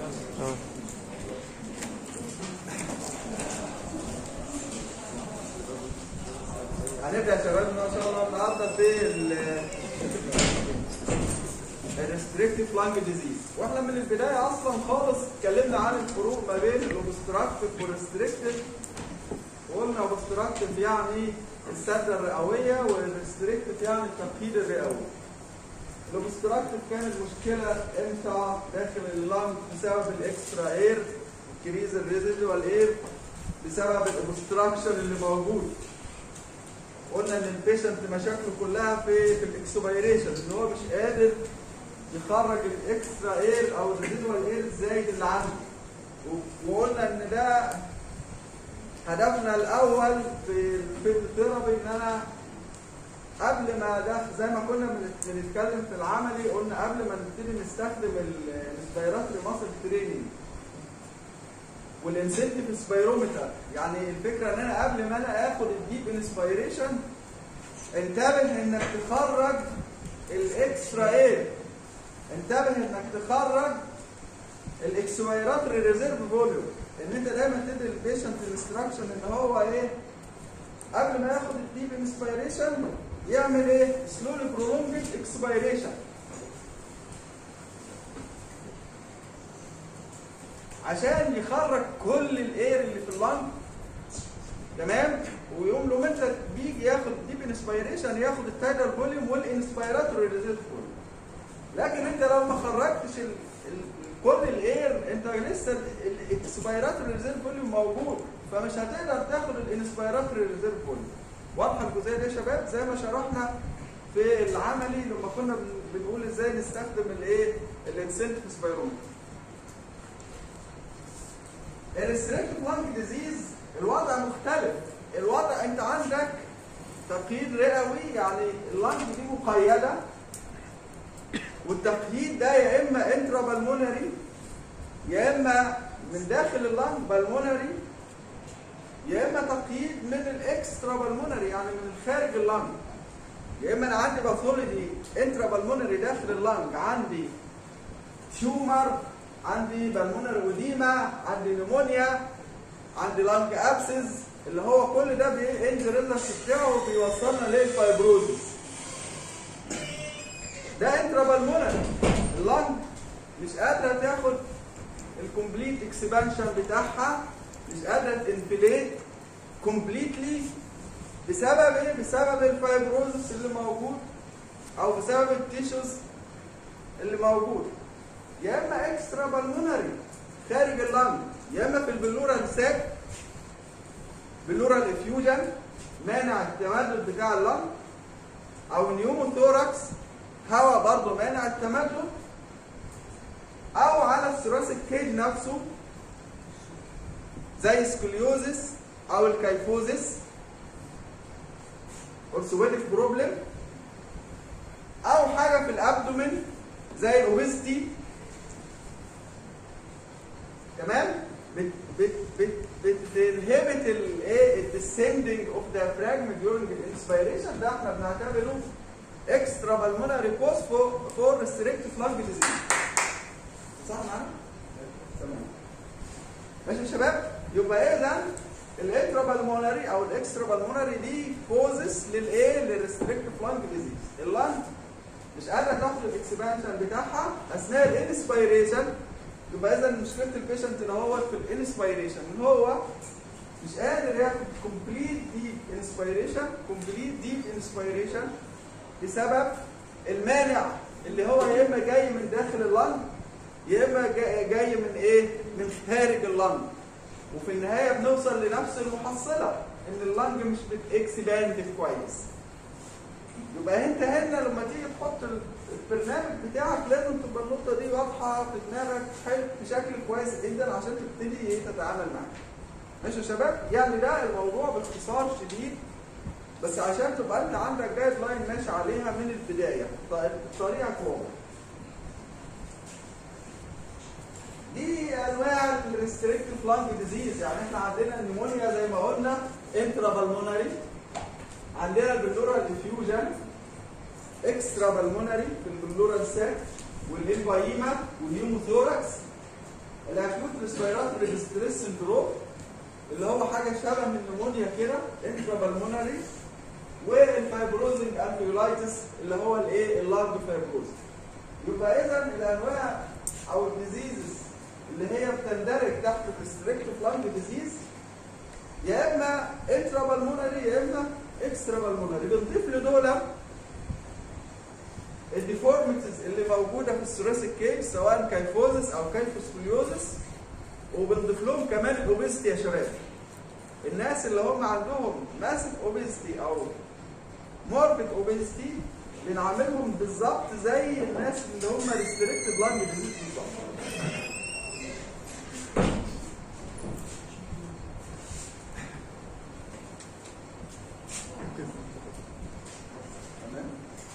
اه هنبدا يا شباب ان شاء الله النهارده في الريستريكتيف لانج ديزيز واحنا من البدايه اصلا خالص اتكلمنا عن الفروق ما بين الاوبستراكتيف والريستريكتيف وقلنا اوبستراكتيف يعني السده الرئويه والريستريكتيف يعني التمهيد الرئوي الاوبستراكتيف كانت مشكله امتى داخل اللنج بسبب الاكسترا اير كريز الريزيدوال اير بسبب الاوبستراكشن اللي موجود قلنا ان البيشنت مشاكله كلها في في الاكسبيريشن ان هو مش قادر يخرج الاكسترا اير او الريزيدوال اير الزايد اللي عنده و- وقلنا ان ده هدفنا الاول في في الثيرابي ان انا قبل ما ده زي ما كنا بن- بنتكلم في العملي قلنا قبل ما نبتدي نستخدم السبيراتري ماسل تريننج والانسنتيف سبيرومتر يعني الفكره ان انا قبل ما انا اخد الديب انسبيريشن انتبه انك تخرج الاكسترا اير انتبه انك تخرج الاكسبيراتوري ريزيرف فوليوم ان انت دايما تدي البيشنت الانستراكشن ان هو ايه قبل ما ياخد الديب انسبيريشن يعمل ايه سلولي برولونجد اكسبيريشن عشان يخرج كل الاير اللي في اللنج تمام ويقوم له انت بيجي ياخد ديب انسبيريشن ياخد التايدر فوليوم والانسبيراتوري ريزيرف فوليوم لكن انت لو ما خرجتش ال... ال... كل الاير انت لسه الاكسبيراتوري ريزيرف فوليوم موجود فمش هتقدر تاخد الانسبيراتوري ريزيرف فوليوم واضحه الجزئيه دي يا شباب زي ما شرحنا في العملي لما كنا بن- بنقول ازاي نستخدم الايه الانسنتيف سبيرومتر الريستريكتيف لانج ديزيز الوضع مختلف الوضع انت عندك تقييد رئوي يعني اللانج دي مقيده والتقييد ده يا اما انترا بالمونري يا اما من داخل اللانج بالمونري يا اما تقييد من الاكسترا بالمونري يعني من خارج اللانج يا اما انا عندي باثولوجي انترا بالمونري داخل اللانج عندي تيومر عندي بالمونر وديما عندي نمونيا عندي لانج ابسز اللي هو كل ده بينزل الريزلت بتاعه بيوصلنا للفايبروزس ده انترا بالمونر اللانج مش قادره تاخد الكومبليت اكسبانشن بتاعها مش قادره تنفليت كومبليتلي بسبب ايه؟ بسبب الفايبروزس اللي موجود او بسبب التيشوز اللي موجود يا اما اكسترا بالمونري خارج اللنج يا اما في البلورال ساك بلورال افيوجن مانع التمدد بتاع اللنج او نيوموثوركس هواء برضه مانع التمدد او على الثراسيك كيج نفسه زي سكوليوزس او الكايفوزس اورثوبيديك بروبلم او حاجه في الابدومين زي الاوبستي تمام بت بت بت بتنهبت الايه الديسندنج اوف diaphragm during الانسبيريشن ده احنا بنعتبره اكسترا بالمونري كوز فور ريستريكتيف لانج ديزيز صح معانا؟ تمام ماشي يا شباب يبقى اذا الانترا بالمونري او الاكسترا بالمونري دي كوزس للايه للريستريكتيف لانج ديزيز اللانج مش قادره تاخد الاكسبانشن بتاعها اثناء الانسبيريشن يبقى اذا مشكله البيشنت ان هو في الانسبيريشن ان هو مش قادر ياخد كومبليت ديب انسبيريشن كومبليت ديب انسبيريشن بسبب المانع اللي هو يا اما جاي من داخل اللنج يا اما جاي جاي من ايه؟ من خارج اللنج وفي النهايه بنوصل لنفس المحصله ان اللنج مش بتكسباند كويس يبقى انت هنا لما تيجي تحط ال- البرنامج بتاعك لازم تبقى النقطه دي واضحه في دماغك حلو بشكل كويس جدا عشان تبتدي ايه تتعامل معاها ماشي يا شباب يعني ده الموضوع باختصار شديد بس عشان تبقى انت عندك جايد لاين ماشي عليها من البدايه ط- طريقك واضح دي انواع الريستريكتيف لانج ديزيز يعني احنا عندنا النمونيا زي ما قلنا انترا بالمونري عندنا البلورال ديفيوجن اكسترا بالمونري في البلورال ساك والانفايما والنيوموثوركس ريسبيراتوري ستريس سندروم اللي هو حاجه شبه النمونيا كده انترا بالمونري والفايبروزنج انفيولايتس اللي هو الايه اللارج فايبروز يبقى اذا الانواع او الديزيزز اللي هي بتندرج تحت ريستريكتيف لانج ديزيز يا اما انترا بالمونري يا اما اكسترا بالمونري بنضيف لدول الديفورميتيز اللي موجوده في الثوراسيك كيس سواء كايفوزس او كايفوسكوليوزس وبنضيف لهم كمان الاوبيستي يا شباب الناس اللي هم عندهم ماسف اوبيستي او موربيد اوبيستي بنعاملهم بالظبط زي الناس اللي هم ريستريكتد لانج ديزيز بالظبط تمام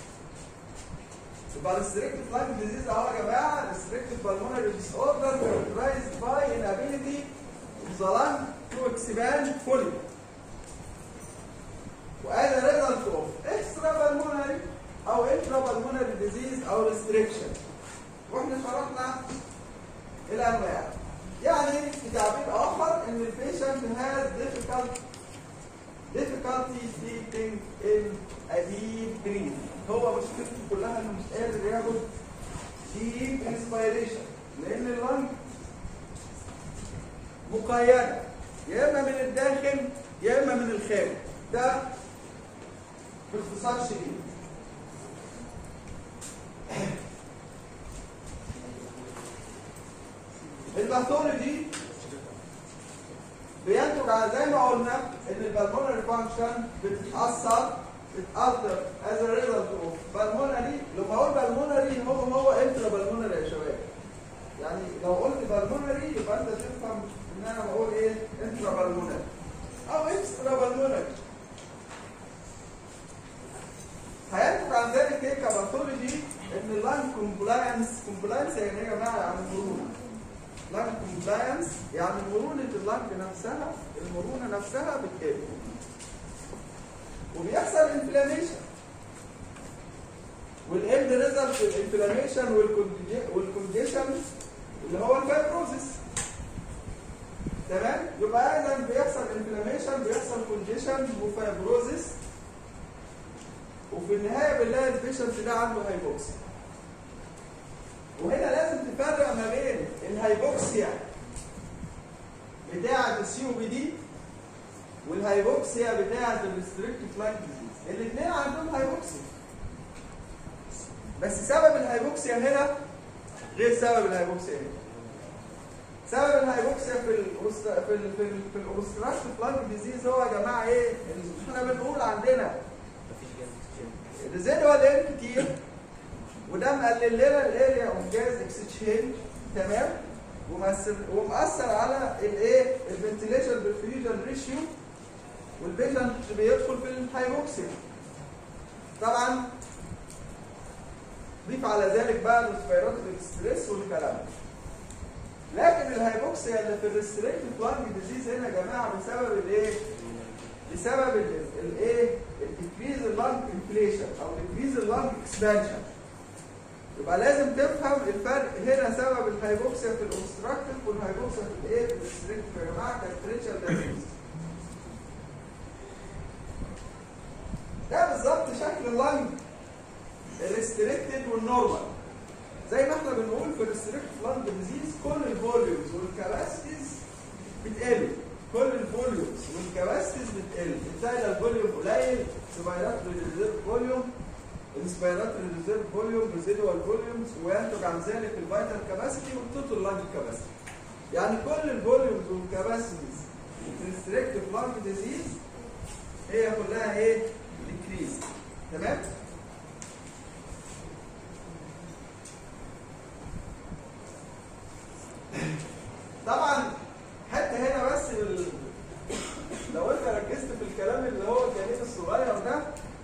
يبقى restricted lung disease اهو يا جماعه restricted pulmonary disorder characterized by inability of the lung to expand fully وهذا result of extra pulmonary او intra pulmonary disease او restriction واحنا شرحنا الانواع يعني بتعبير اخر ان البيشنت has difficult difficulty sleeping in a deep breathing هو مشكلته كلها انه مش قادر ياخد deep inspiration لان اللنج مقيده يا اما من الداخل يا اما من الخارج ده باختصار شديد الباثولوجي بينتج على زي ما قلنا ان البلمونري فانكشن بتتاثر بتاثر از ريزلت اوف بالمونري لما اقول بالمونري هو هو انترا بالمونري يا شباب يعني لو قلت بالمونري يبقى انت تفهم ان انا بقول ايه انترا بالمونري او اكسترا بالمونري هينتج عن ذلك ايه كباثولوجي ان اللانج كومبلاينس كومبلاينس يعني ايه يا جماعه يعني مرونه لانج كومبلاينس يعني مرونه اللانج نفسها المرونه نفسها بتقل وبيحصل انفلاميشن والاند ريزلت الانفلاميشن والكونجيشن اللي هو الفايبروزيس تمام يبقى اذا بيحصل انفلاميشن بيحصل كونجيشن وفايبروزيس وفي النهايه بنلاقي البيشنت ده عنده هايبوكسيا وهنا لازم تفرق ما بين الهايبوكسيا بتاعه السي او بي دي والهايبوكسيا بتاعه الريستريكتيف لاين ديزيز الاثنين عندهم هايبوكسيا بس سبب الهايبوكسيا هنا غير سبب الهايبوكسيا هنا سبب الهايبوكسيا في الأوست... في ال... في ال... في الاوبستراكتيف لانج ديزيز هو يا جماعه ايه؟ احنا بنقول عندنا ريزيدوال اير كتير وده مقلل لنا الاريا اوف جاز اكسشينج تمام ومؤثر ومؤثر على الايه الفنتيليشن بالفيوجن ريشيو والبيشنت بيدخل في الهايبوكسيا طبعا ضيف على ذلك بقى الريسبيراتوري ستريس والكلام ده لكن الهايبوكسيا اللي في الريستريكتيف لانج ديزيز هنا يا جماعه بسبب الايه؟ بسبب الايه؟ الديكريز اللانج انفليشن او ديكريز اللانج اكسبانشن يبقى لازم تفهم الفرق هنا سبب الهايبوكسيا في الاوبستراكتيف والهايبوكسيا في الايه؟ في الريستريكتيف يا جماعه كالتريتشر ديزيز ده بالظبط شكل اللانج الريستريكتد والنورمال زي ما احنا بنقول في الريستريكتد لانج ديزيز كل الفوليومز والكباسيتيز بتقل كل الفوليومز والكباسيتيز بتقل بتلاقي الفوليوم قليل سبايرات ريزيرف فوليوم انسبيرات ريزيرف فوليوم ريزيدوال فوليومز وينتج عن ذلك الفيتال كاباسيتي والتوتال لانج كاباسيتي يعني كل الفوليومز والكباسيتيز الريستريكتد لانج ديزيز هي كلها ايه؟ ديكريز تمام؟ طبعا حتى هنا بس ال... لو انت ركزت في الكلام اللي هو الجانب الصغير ده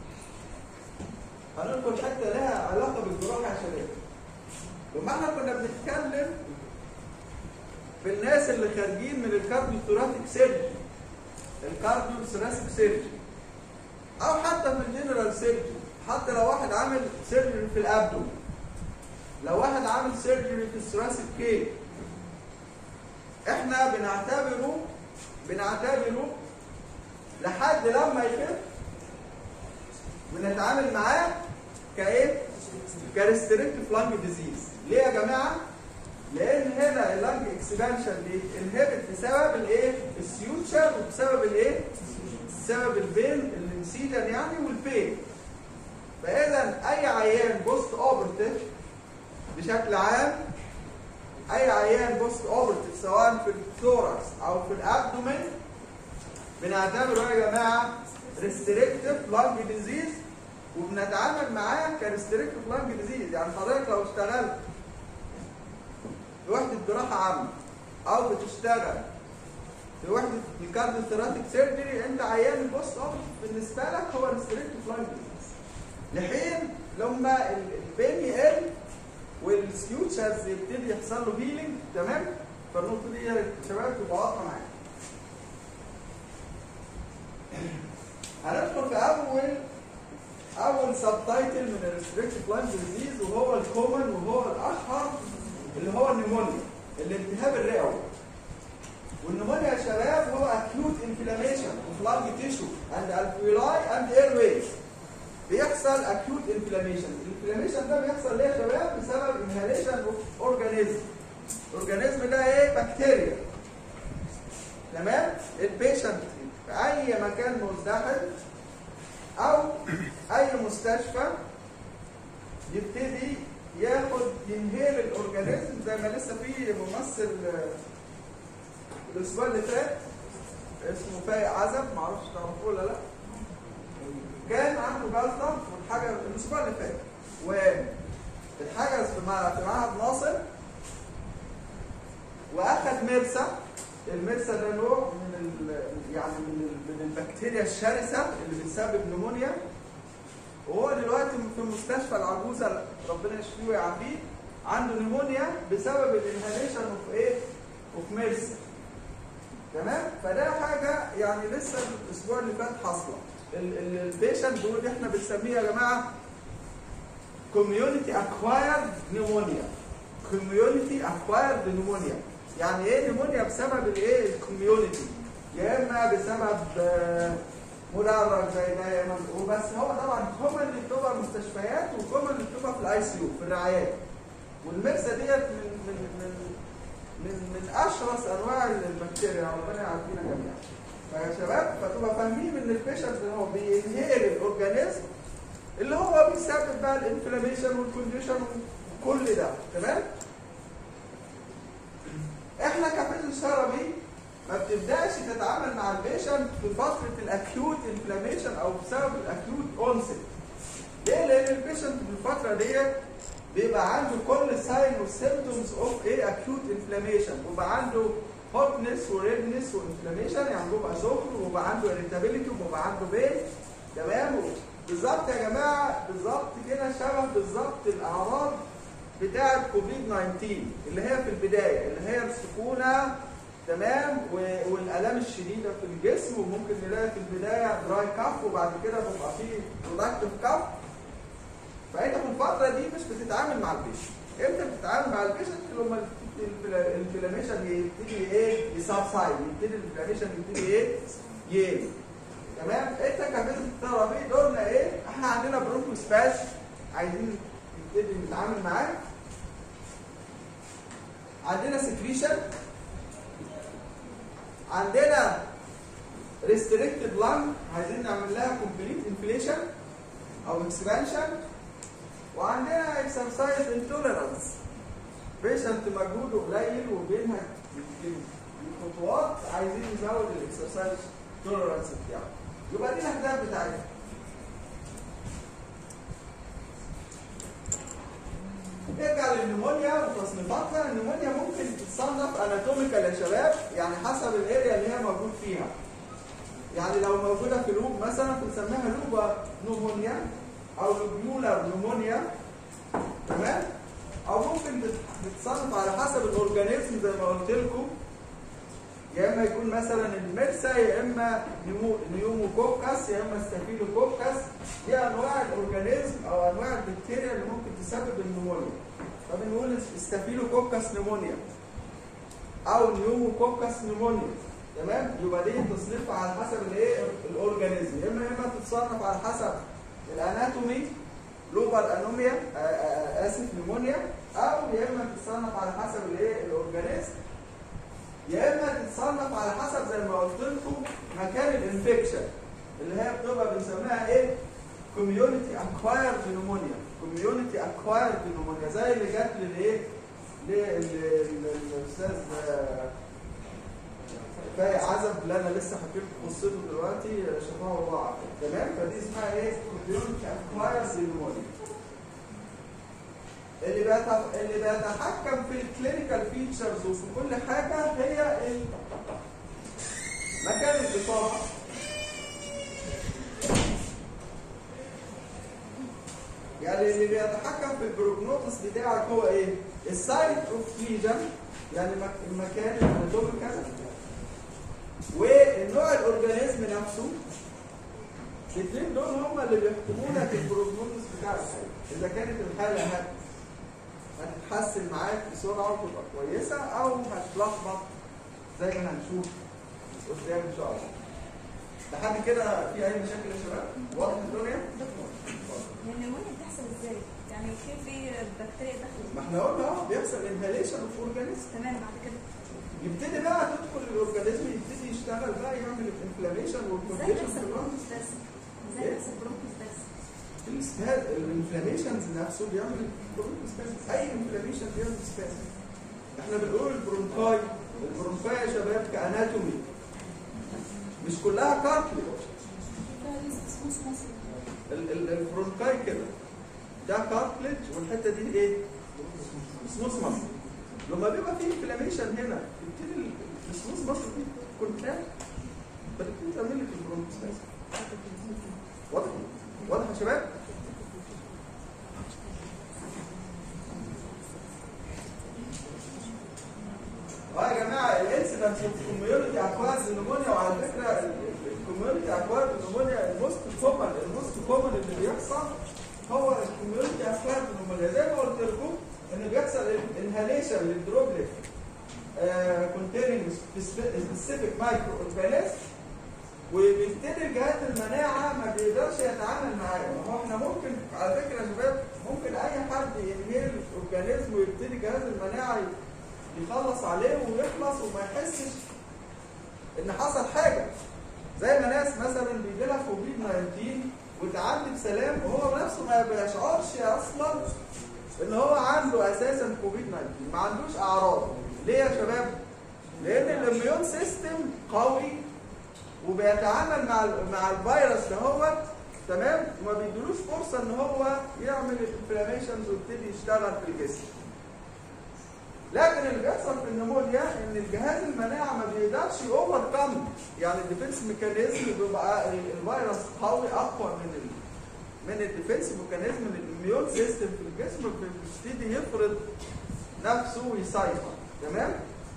هندخل حته لها علاقه بالجراحه يا شباب لما احنا كنا بنتكلم في الناس اللي خارجين من الكارديو ثوراتيك سيرجري الكارديو ثوراسيك سيرجري او حتى في الجنرال سيرجري حتى لو واحد عامل سيرجري في الابدوم لو واحد عامل سيرجري في الثوراسيك كيك احنا بنعتبره بنعتبره لحد لما يخف بنتعامل معاه كايه؟ كريستريكتيف لانج ديزيز ليه يا جماعه؟ لان هنا اللانج اكسبانشن بينهبت بسبب الايه؟ السيوتشر وبسبب الايه؟ بسبب البين الانسيجن يعني والبين فاذا اي عيان بوست اوبرتيف بشكل عام اي عيان بوست اوبرتيف سواء في الثوركس او في الابدومين بنعتبره يا جماعه ريستريكتيف لانج ديزيز وبنتعامل معاه كريستريكتيف لانج ديزيز يعني حضرتك لو اشتغلت في وحده جراحه عامه او بتشتغل في وحده الكارديوثيراتيك سيرجري انت عيان البوست اوبرتيف بالنسبه لك هو ريستريكتيف لانج ديزيز لحين لما البين يقل والسكيوتشرز يبتدي يحصل له هيلينج تمام فالنقطه دي يا شباب تبقى واضحه معايا هندخل في اول اول سب تايتل من الريستريكتيف لانج ديزيز وهو الكومن وهو الاشهر اللي هو النيمونيا الالتهاب الرئوي والنيمونيا يا شباب هو acute inflammation of lung tissue and alveoli and airways بيحصل acute inflammation الانفلاميشن ده بيحصل ليه يا شباب بسبب inhalation of organism الاورجانيزم ده ايه بكتيريا تمام البيشنت في اي مكان مزدحم او اي مستشفى يبتدي ياخد ينهيل الاورجانيزم زي ما لسه في ممثل الاسبوع اللي فات اسمه فايق عزب معرفش تعرفوه ولا لا كان عنده جلطه والحاجه الاسبوع اللي فات واتحجز في في معهد ناصر واخد مرسى المرسى ده نوع من ال يعني من ال من البكتيريا الشرسه اللي بتسبب نمونيا وهو دلوقتي في مستشفى العجوزه ربنا يشفيه ويعافيه عنده نمونيا بسبب الانهاليشن اوف ايه؟ اوف ميرسي تمام؟ فده حاجه يعني لسه الاسبوع اللي فات حاصله البيشنت دول احنا بنسميه يا جماعه كوميونتي اكوايرد نيمونيا كوميونتي اكوايرد نيمونيا يعني ايه نيمونيا بسبب الايه الكوميونتي يا اما بسبب مدرج زي ده يا اما وبس هو طبعا كومن اللي بتبقى مستشفيات وكومن اللي بتبقى في الاي سي يو في الرعايات والمرسى ديت من من من من من اشرس انواع البكتيريا ربنا يعافينا جميعا فيا شباب فتبقى فاهمين ان البيشنت اللي هو بينهيل الاورجانيزم اللي هو بيسبب بقى الانفلاميشن والكونديشن وكل ده تمام؟ احنا كفيزيوثيرابي ما بتبداش تتعامل مع البيشنت في فتره الاكيوت انفلاميشن او بسبب الاكيوت اونست ليه؟ لان البيشنت في الفتره ديت بيبقى عنده كل ساين والسيمتومز اوف ايه اكيوت انفلاميشن وبقى عنده هوتنس وريدنس وانفلاميشن يعني بيبقى سخن وبقى عنده اريتابيلتي وبقى عنده بين تمام بالظبط يا جماعه بالظبط كده شبه بالظبط الاعراض بتاعه كوفيد 19 اللي هي في البدايه اللي هي السخونه تمام والالام الشديده في الجسم وممكن نلاقي في البدايه دراي كاف وبعد كده بيبقى فيه برودكتيف كاف فانت في الفتره دي مش بتتعامل مع البيشنت امتى بتتعامل مع البيشنت لما الانفلاميشن يبتدي ايه يسبسايد يبتدي الانفلاميشن يبتدي ايه يقل تمام انت كفيزيك ثيرابي دورنا ايه احنا عندنا برونكو سباش عايزين نبتدي نتعامل معاه عندنا سكريشن عندنا ريستريكتد لانج عايزين نعمل لها كومبليت انفليشن او اكسبانشن وعندنا اكسرسايز انتوليرانس بيشنت مجهوده قليل وبينها خطوات عايزين نزود الاكسرسايز توليرانس بتاعه يبقى دي الاهداف بتاعتنا نرجع للنمونيا وتصنيفاتها النمونيا ممكن تتصنف اناتوميكال يا شباب يعني حسب الاريا اللي هي موجود فيها يعني لو موجوده في لوب مثلا بنسميها لوبا نمونيا او لوبيولار نمونيا تمام او ممكن تتصنف على حسب الاورجانيزم زي ما قلت لكم يا اما يكون مثلا المرسى يا اما نيوموكوكس يا اما ستافيلوكوكس دي انواع الاورجانيزم او انواع البكتيريا اللي ممكن تسبب النمونيا فبنقول ستافيلوكوكس نمونيا او نيوموكوكس نيمونيا تمام يبقى دي تصنيفها على حسب الايه الاورجانيزم يا اما يا اما تتصنف على حسب الاناتومي لوبر انوميا آه، آه، اسف نيمونيا او يا اما تتصنف على حسب الايه الاورجانيزم يا اما تتصنف على حسب زي ما قلت لكم مكان الانفكشن اللي هي بتبقى بنسميها ايه كوميونتي اكوايرد نيمونيا كوميونتي اكوايرد نيمونيا زي اللي جت للايه للاستاذ آه، فايق عزب اللي انا لسه حكيت لكم قصته دلوقتي شافوها وضاعت تمام فدي اسمها ايه كوميونتي اكوايرد نيمونيا اللي بيت- اللي بيتحكم في الكلينيكال فيتشرز وفي كل حاجه هي ال- مكان الاصابه يعني اللي بيتحكم في البروجنوتس بتاعك هو ايه؟ السايت اوف ليجن يعني مك- المكان الاناتوميكال والنوع الاورجانيزم نفسه الاثنين دول هم اللي بيحكموا لك البروجنوتس بتاعك اذا كانت الحاله هت هتتحسن معاك بسرعه وتبقى كويسه او هتلخبط زي ما هنشوف قدام ان شاء الله. لحد كده في اي مشاكل يا شباب؟ واضح الدنيا؟ هي النمونيا بتحصل ازاي؟ يعني في في بكتيريا دخلت ما احنا قلنا اه بيحصل انهاليشن اوف اورجانيزم تمام بعد كده يبتدي بقى تدخل الاورجانيزم يبتدي يشتغل بقى يعمل الانفلاميشن ازاي والكونفيشن بيحصل في اللنج برونكوس بس؟ ازاي إيه؟ بيحصل برونكوس بس؟ الاسباز الانفلاميشنز نفسه بيعمل برونكوسبازم اي انفلاميشن بيعمل سبازم احنا بنقول البرونكاي البرونكاي يا شباب كاناتومي مش كلها كارتلج ال- ال- البرونكاي كده ده كارتلج والحته دي ايه؟ سموث مصر لما بيبقى في انفلاميشن هنا يبتدي ال- السموث مصر دي كونتراكت فتبتدي تعمل لك البرونكوسبازم واضح؟ واضح يا شباب؟ اه يا جماعه الانسيدنس اوف كوميونتي اكوارد نمونيا وعلى فكره الكوميونتي اكوارد نمونيا الموست كومن الموست كومن اللي بيحصل هو الكوميونتي اكوارد نمونيا زي ما قلت لكم ان بيحصل انهاليشن للدروبلت كونتيننج سبيسيفيك مايكرو اورجانيزم وبيبتدي جهاز المناعه ما بيقدرش يتعامل معاه ما هو احنا ممكن على فكره يا شباب ممكن اي حد ينهيل اورجانيزم ويبتدي جهاز المناعه يخلص عليه ويخلص وما يحسش ان حصل حاجه زي ما ناس مثلا بيجي لها كوفيد 19 وتعدي بسلام وهو نفسه ما بيشعرش اصلا ان هو عنده اساسا كوفيد 19 ما عندوش اعراض ليه يا شباب؟ لان الاميون سيستم قوي وبيتعامل مع ال- مع الفيروس دهوت تمام وما بيدلوش فرصه ان هو يعمل الانفلاميشنز ويبتدي يشتغل في الجسم لكن اللي بيحصل في النمونيا ان الجهاز المناعه ما بيقدرش اوفر كم يعني الديفنس ميكانيزم بيبقى ال- الفيروس قوي اقوى من ال من الديفنس ميكانيزم الاميون سيستم في الجسم بيبتدي يفرض نفسه ويسيطر تمام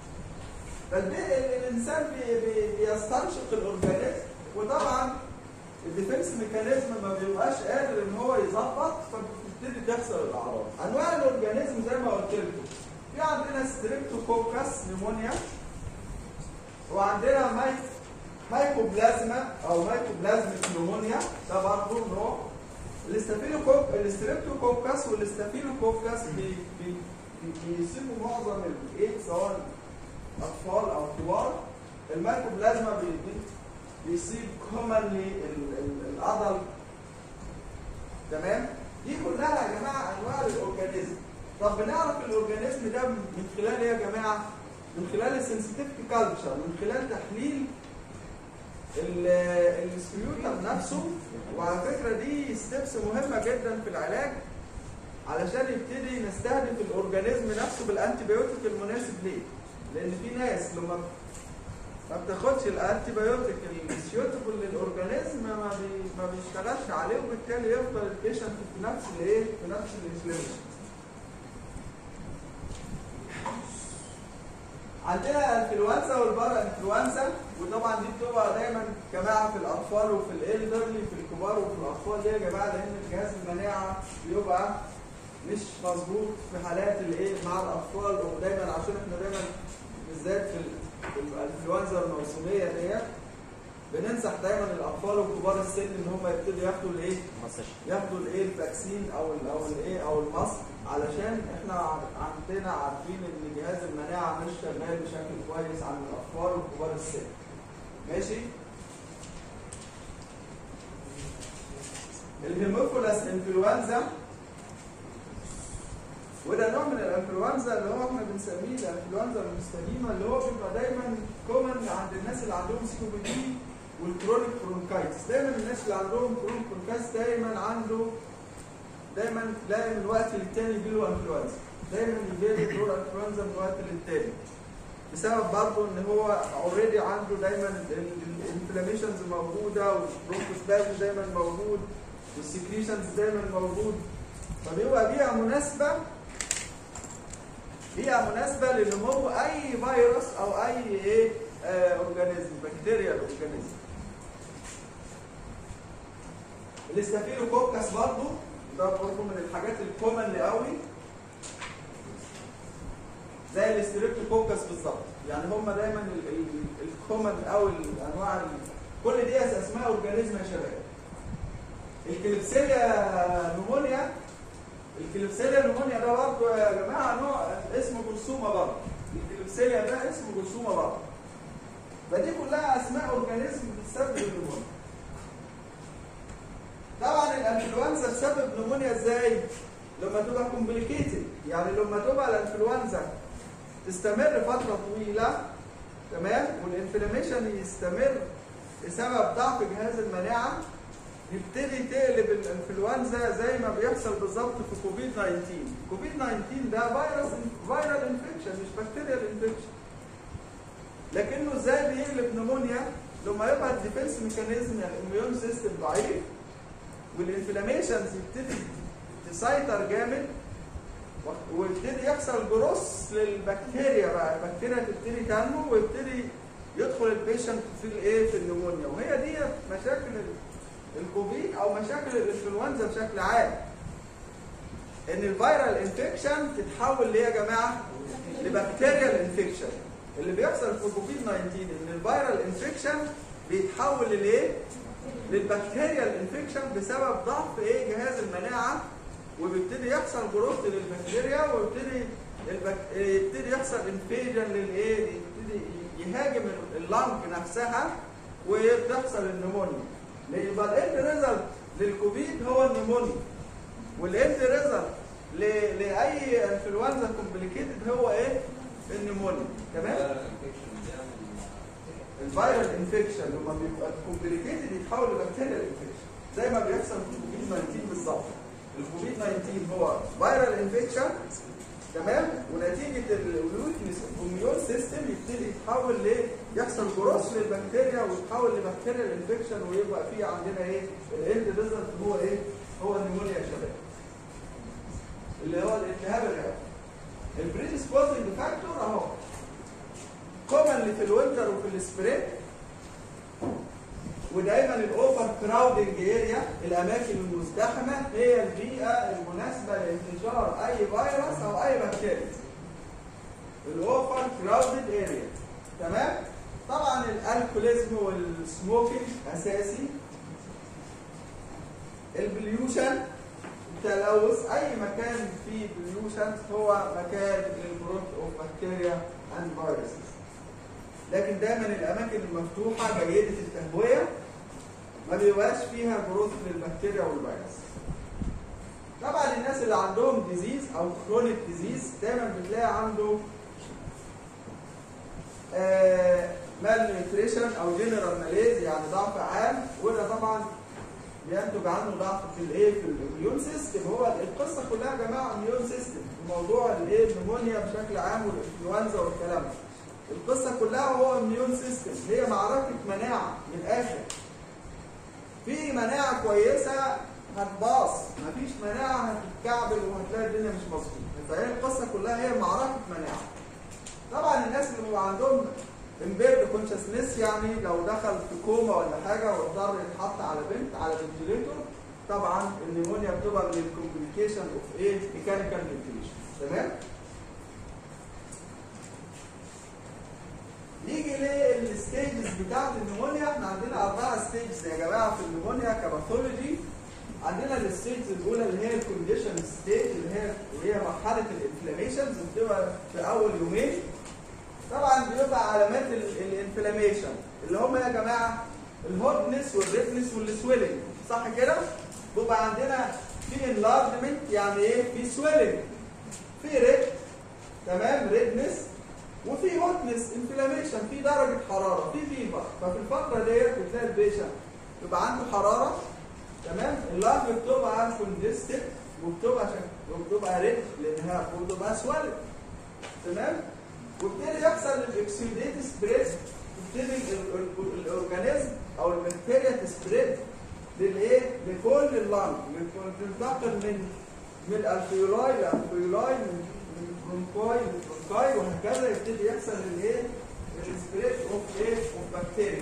فالانسان بي بي بيستنشق الاورجانيزم وطبعا الديفنس ميكانيزم ما بيبقاش قادر ان هو يظبط فبتبتدي تحصل الاعراض انواع الاورجانيزم زي ما قلت لكم في عندنا ستريبتوكوكس نيمونيا وعندنا مايك مايكوبلازما او مايكوبلازميك نيمونيا ده برضه نوع الاستافيلوكوك الاستريبتوكوكس والاستافيلوكوكس بي بي بي- بيصيبوا معظم الايه سواء اطفال او كبار المايكوبلازما بي بي- بيصيب كومنلي الادلت تمام دي كلها يا جماعه انواع الاورجانيزم طب بنعرف الاورجانيزم ده من خلال ايه يا جماعه من خلال السنسيتيف كالتشر من خلال تحليل ال- السبيوتم نفسه وعلى فكره دي ستيبس مهمه جدا في العلاج علشان يبتدي نستهدف الاورجانيزم نفسه بالانتي بيوتيك المناسب ليه لان في ناس لما ما بتاخدش الانتي بايوتيك السيوتبل للاورجانيزم ما بي ما بيشتغلش عليه وبالتالي يفضل البيشنت في نفس الايه في نفس الانفلاميشن عندنا الانفلونزا والبارا انفلونزا وطبعا دي بتبقى دايما جماعه في الاطفال وفي الالدرلي في الكبار وفي الاطفال ليه يا جماعه لان جهاز المناعه بيبقى مش مظبوط في حالات الايه مع الاطفال ودايما عشان احنا دايما بالذات بننصح دايما الاطفال وكبار السن ان هم يبتدوا ياخدوا الايه ياخدوا الايه الفاكسين او ال او الايه او المصل علشان احنا عندنا عارفين ان جهاز المناعه مش شغال بشكل كويس عند الاطفال وكبار السن ماشي الهيموفيلس انفلونزا وده نوع من الانفلونزا اللي هو احنا بنسميه الانفلونزا المستديمه اللي هو بيبقى دايما كومن عند الناس اللي عندهم سي او بي دي والكرونيك برونكايتس دايما الناس اللي عندهم كرونيك برونكايتس دايما عنده دايما تلاقي من وقت للتاني يجي له انفلونزا دايما يجي له دور انفلونزا من وقت للتاني بسبب برضه ان هو اوريدي عنده دايما الانفلاميشنز موجوده والبرونكوسبازم دايما موجود والسكريشنز دايما موجود فبيبقى بيئه مناسبه بيئه مناسبه لنمو اي فيروس او اي ايه آه اورجانيزم بكتيريا اورجانيزم الاستافيلوكوكس برضه ده برضه من الحاجات الكومن قوي زي الاستريبتوكوكس بالظبط يعني هم دايما الكومن او الانواع ال- كل دي اسماء اورجانيزم يا شباب الكليبسيليا نمونيا الكليبسيليا نمونيا ده برضه يا جماعه نوع اسمه جرثومه برضه الكليبسيليا ده اسمه جرثومه برضه فدي كلها اسماء اورجانيزم بتسبب النمونيا طبعا الانفلونزا تسبب نمونيا ازاي؟ لما تبقى كومبليكيتد يعني لما تبقى الانفلونزا تستمر فتره طويله تمام والانفلاميشن يستمر بسبب ضعف جهاز المناعه يبتدي تقلب الانفلونزا زي ما بيحصل بالظبط في كوفيد 19 كوفيد 19 ده فيروس فيرال انفكشن مش بكتيريال انفكشن لكنه ازاي بيقلب نمونيا لما يبقى الديفنس ميكانيزم يعني الاميون سيستم ضعيف والانفلاميشنز يبتدي تسيطر جامد ويبتدي يحصل جروس للبكتيريا بقى البكتيريا تبتدي تنمو ويبتدي يدخل البيشنت في الايه في النمونيا وهي دي مشاكل ال- الكوفيد او مشاكل الانفلونزا بشكل عام ان الفيرال انفكشن تتحول ليه يا جماعه لبكتيريال انفكشن اللي بيحصل في كوفيد 19 ان الفيرال انفكشن بيتحول للايه للبكتيريال انفكشن بسبب ضعف ايه جهاز المناعه وبيبتدي يحصل جروث للبكتيريا ويبتدي البك... يبتدي يحصل انفيجن للايه يبتدي يهاجم اللنج نفسها وبتحصل النمونيا يبقى الاند ريزلت للكوفيد هو النمونيا والاند ريزلت ل... لاي انفلونزا كومبليكيتد هو ايه النمونيا تمام الفيرال انفكشن لما بيبقى كومبليكيتد يتحول لبكتيريال انفكشن زي ما بيحصل في الكوفيد 19 بالظبط الكوفيد 19 هو فيرال انفكشن تمام ونتيجه الويكنس الاميون سيستم يبتدي يتحول ل يحصل جروث للبكتيريا ويتحول لبكتيريال انفكشن ويبقى في عندنا ايه الاند ريزلت هو ايه هو النمونيا يا شباب اللي هو الالتهاب الرئوي البريدسبوزنج فاكتور اهو كومنلي في الوينتر وفي السبرينج ودايما الاوفر كراودنج اريا الاماكن المزدحمه هي البيئه المناسبه لانتشار اي فيروس او اي بكتيريا الاوفر كراودد اريا تمام طبعا الالكوليزم والسموكينج اساسي البليوشن التلوث اي مكان فيه بليوشن هو مكان للجروث اوف بكتيريا اند فيروسز لكن دايما الاماكن المفتوحه جيده التهويه ما بيبقاش فيها جروث للبكتيريا والفيروس طبعا الناس اللي عندهم ديزيز او كرونيك ديزيز دايما بتلاقي عنده مال نيوتريشن او جنرال ماليز يعني ضعف عام وده طبعا بينتج عنه ضعف في الايه في الاميون سيستم هو القصه كلها يا جماعه اميون سيستم موضوع الايه النمونيا بشكل عام والانفلونزا والكلام ده القصه كلها هو اميون سيستم هي معركه مناعه من الاخر في مناعه كويسه هتباص مفيش مناعه هتتكعبل وهتلاقي الدنيا مش مظبوطه فهي القصه كلها هي معركه مناعه طبعا الناس اللي بيبقى عندهم امبيرد كونشسنس يعني لو دخل في كوما ولا حاجه واضطر يتحط على بنت على فنتليتور طبعا النيمونيا بتبقى من الكومبليكيشن اوف ايه ميكانيكال فنتليشن تمام نيجي للستيجز بتاعت النمونيا احنا عندنا اربعه ستيجز يا جماعه في النمونيا كباثولوجي عندنا الستيج الاولى اللي هي الكونديشن ستيج اللي هي اللي هي مرحله الانفلاميشنز بتبقى في اول يومين طبعا بيبقى علامات الانفلاميشن اللي هم يا جماعه الهوتنس والريدنس والسويلنج صح كده؟ بيبقى عندنا في انلارجمنت يعني ايه؟ في سويلنج في ريد تمام ريدنس وفي هوتنس انفلاميشن في درجه حراره في فيفر ففي الفتره ديت بتلاقي البيشنت يبقى عنده حراره تمام اللنج بتبقى كونجستد وبتبقى شك... وبتبقى ريد لانها وبتبقى سوالد تمام وابتدي يحصل الاكسيديت سبريد يبتدي ال- ال- الاورجانيزم او البكتيريا تسبريد للايه؟ لكل اللنج تنتقل من من الالفيولاي لالفيولاي من من برونكاي لبرونكاي وهكذا يبتدي يحصل الايه؟ السبريد اوف ايه؟ اوف بكتيريا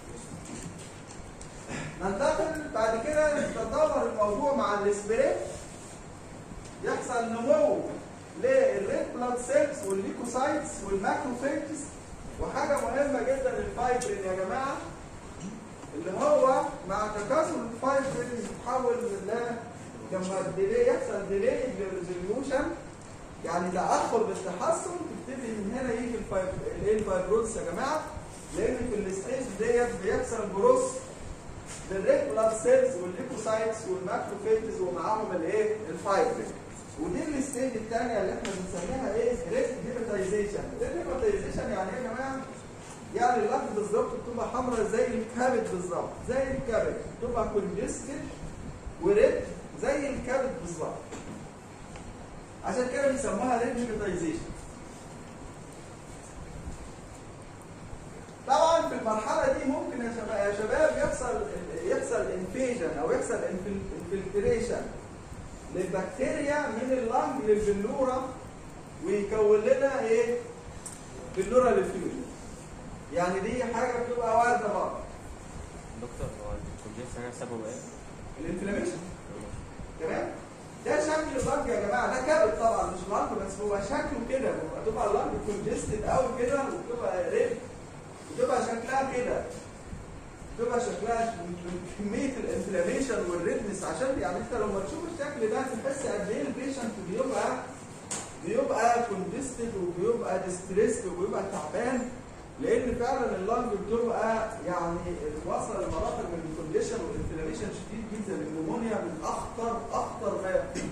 ننتقل بعد كده يتطور الموضوع مع السبريد يحصل نمو للريد بلاد سيلز والليكوسايتس والماكروفيجز وحاجه مهمه جدا الفايبرين يا جماعه اللي هو مع تكاثر الفايبرين يتحول ل لما الديلي يحصل ديلي للريزوليوشن يعني تاخر بالتحسن تبتدي من هنا يجي الفايب الايه الفايبروز يا جماعه لان في الستيج ديت بيحصل جروث للريد بلاد سيلز والليكوسايتس والماكروفيجز ومعاهم الايه الفايبرين ودي الستيج الثانيه اللي احنا بنسميها ايه ريد هيباتيزيشن ريد هيباتيزيشن يعني ايه يا جماعه يعني اللحم بالظبط بتبقى حمراء زي الكبد بالظبط زي الكبد بتبقى كونجستد وريد زي الكبد بالظبط عشان كده بيسموها ريد هيباتيزيشن طبعا في المرحله دي ممكن يا شباب, يا شباب يحصل يحصل انفيجن او يحصل انفلتريشن للبكتيريا من اللنج للبلوره ويكون لنا ايه؟ بلوره للفيوجن يعني دي حاجه بتبقى وارده برضه دكتور هو الكونجيشن هنا سببه ايه؟ الانفلاميشن تمام؟ ده شكل اللنج يا جماعه ده كبد طبعا مش لنج بس هو شكله كده بتبقى اللنج كونجستد قوي كده وبتبقى ريد بتبقى شكلها كده بتبقى شكلها من كميه الانفلاميشن والريدنس عشان يعني انت لما تشوف الشكل ده تحس قد ايه البيشنت بيبقى بيبقى كونجستد وبيبقى ديستريسد وبيبقى تعبان لان فعلا اللنج بتبقى يعني وصل لمراحل من الكونديشن والانفلاميشن شديد جدا النمونيا من اخطر اخطر ما يكون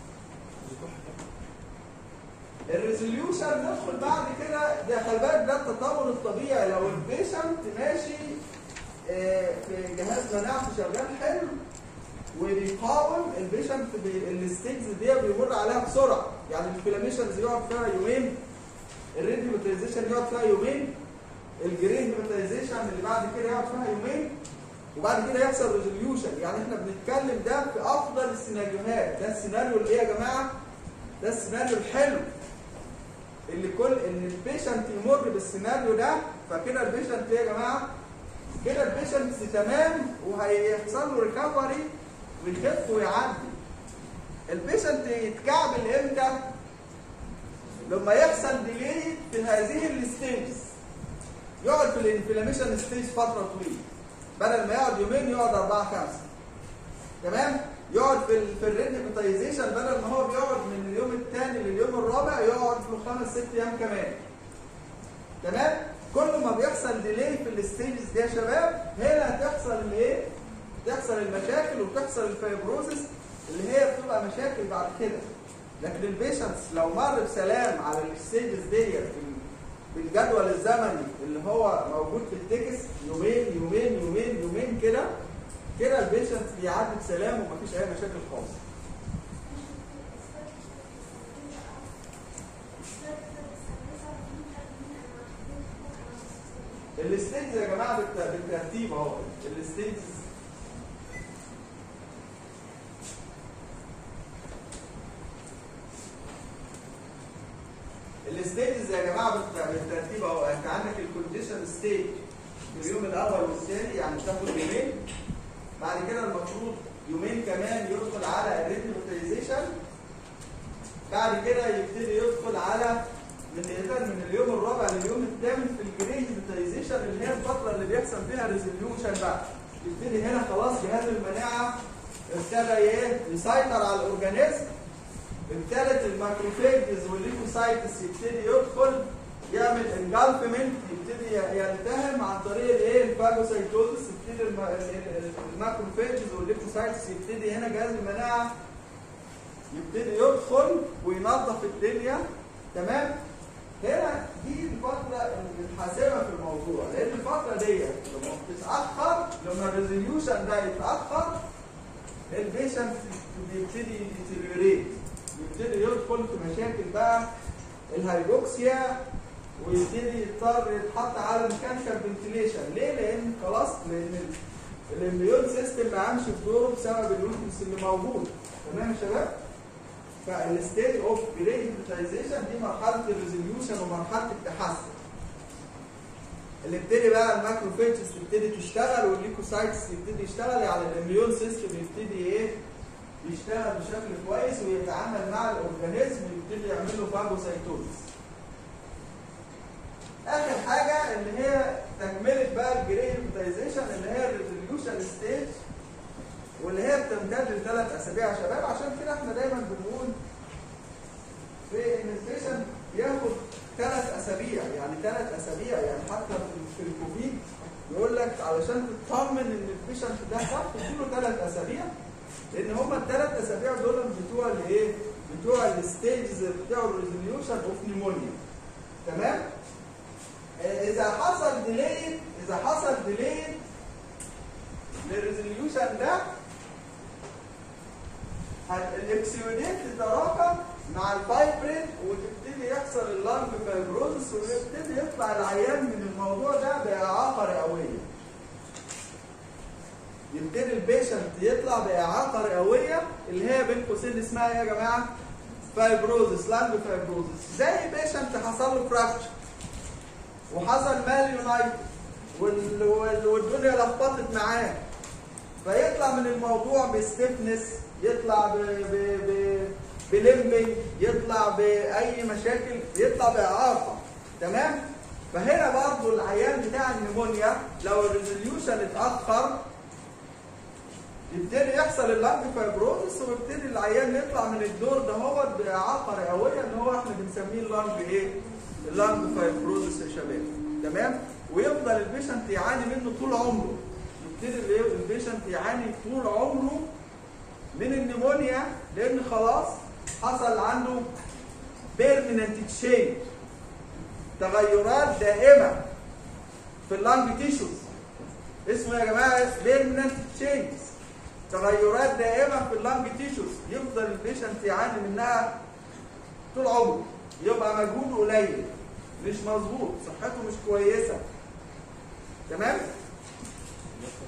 الريزوليوشن ندخل بعد كده ده خلي بالك ده التطور الطبيعي لو البيشنت ماشي آه، في جهاز مناعته شغال حلو وبيقاوم البيشنت الستيجز دي بيمر عليها بسرعه يعني الانفلاميشنز يقعد فيها يومين الريد هيباتيزيشن يقعد فيها يومين الجرين هيباتيزيشن اللي بعد كده يقعد فيها يومين وبعد كده يحصل ريزوليوشن يعني احنا بنتكلم ده في افضل السيناريوهات ده السيناريو اللي ايه يا جماعه ده السيناريو الحلو اللي كل ان البيشنت يمر بالسيناريو ده فكده البيشنت ايه يا جماعه كده البيشنت تمام وهيحصل له ريكفري ويخف ويعدي البيشنت يتكعبل امتى لما يحصل ديلي في هذه الستيجز يقعد في الانفلاميشن ستيج فتره طويله بدل ما يقعد يومين يقعد اربعه خمسه تمام يقعد في ال في الريديكوتايزيشن بدل ما هو بيقعد من اليوم الثاني لليوم الرابع يقعد له خمس ست ايام كمان تمام كل ما بيحصل ديلي في الستيجز دي يا شباب هنا هتحصل الايه تحصل المشاكل وتحصل الفايبروزس اللي هي بتبقى مشاكل بعد كده لكن البيشنتس لو مر بسلام على الستيجز ديت بالجدول الزمني اللي هو موجود في التكس يومين يومين يومين يومين كده كده البيشنت بيعدي بسلام ومفيش اي مشاكل خالص الستيجز يا جماعه بالت- بالترتيب اهو الستيجز الستيجز يا جماعه بالت- بالترتيب اهو انت عندك الكونديشن ستيج في اليوم الاول والثاني يعني بتاخد يومين بعد كده المفروض يومين كمان يدخل على الريتموتيزيشن بعد كده يبتدي يدخل على بدايه من اليوم الرابع لليوم الثامن في الجريد فيتاليزيشن اللي هي الفتره اللي بيحصل فيها ريزوليوشن بقى يبتدي هنا خلاص جهاز المناعه ابتدى ايه يسيطر على الاورجانيزم ابتدت الماكروفيجز والليكوسايتس يبتدي يدخل يعمل انجلفمنت يبتدي يلتهم عن طريق الايه الفاجوسايتوزس يبتدي الم- ال- ال- الماكروفيجز والليكوسايتس يبتدي هنا جهاز المناعه يبتدي يدخل وينظف الدنيا تمام هنا دي الفترة الحاسمة في الموضوع لأن الفترة دي لما بتتأخر لما الريزوليوشن ده يتأخر البيشنت بيبتدي يتيريوريت يبتدي يدخل في مشاكل بقى الهايبوكسيا ويبتدي يضطر يتحط على ميكانيكال فنتيليشن ليه؟ لأن خلاص لأن ال- الامبيون سيستم ما عامش في دوره بسبب الويكنس اللي موجود تمام يا شباب؟ فالستيج اوف جريد فيتاليزيشن دي مرحله الريزوليوشن ومرحله التحسن اللي ابتدي بقى الماكروفيجز تبتدي تشتغل والليكوسايتس يبتدي يشتغل يعني الاميون سيستم يبتدي ايه يشتغل بشكل كويس ويتعامل مع الاورجانيزم ويبتدي يعمل له فاجوسايتوزس اخر حاجه اللي هي تكمله بقى الجريد فيتاليزيشن اللي هي الريزوليوشن ستيج واللي هي بتمتد لثلاث اسابيع يا شباب عشان كده احنا دايما بنقول في ان البيشنت ياخد ثلاث اسابيع يعني ثلاث اسابيع يعني حتى في- في الكوفيد يقول لك علشان تطمن ان البيشنت ده صح تديله ثلاث اسابيع لان هما الثلاث اسابيع دول بتوع الايه؟ بتوع الستيجز بتوع الريزوليوشن اوف نيمونيا تمام؟ آه، اذا حصل ديلي اذا حصل ديلي للريزوليوشن ده هت- الاكسيوديت تتراكم مع الفايبرين وتبتدي يحصل اللانج فايبروزس ويبتدي يطلع العيان من الموضوع ده باعاقه رئويه. يبتدي البيشنت يطلع باعاقه رئويه اللي هي بين قوسين اسمها ايه يا جماعه؟ فايبروزس لانج فايبروزس زي بيشنت حصل له فراكشر وحصل مال يونايتد وال- وال- والدنيا لخبطت معاه فيطلع من الموضوع بستيفنس يطلع ب ب ب بلمبنج يطلع باي مشاكل يطلع باعاقه تمام فهنا برضو العيان بتاع النمونيا لو الريزوليوشن اتاخر يبتدي يحصل اللانج فايبروزس ويبتدي العيان يطلع من الدور ده هو باعاقه رئويه اللي هو احنا بنسميه اللانج ايه؟ اللانج فايبروزس يا شباب تمام؟ ويفضل البيشنت يعاني منه طول عمره يبتدي الايه؟ البيشنت يعاني طول عمره من النمونيا لان خلاص حصل عنده بيرمننت تشينج تغيرات دائمه في اللانج تيشوز اسمه يا جماعه بيرمننت تشينج تغيرات دائمه في اللانج تيشوز يفضل البيشنت يعاني منها طول عمره يبقى مجهوده قليل مش مظبوط صحته مش كويسه تمام دكتور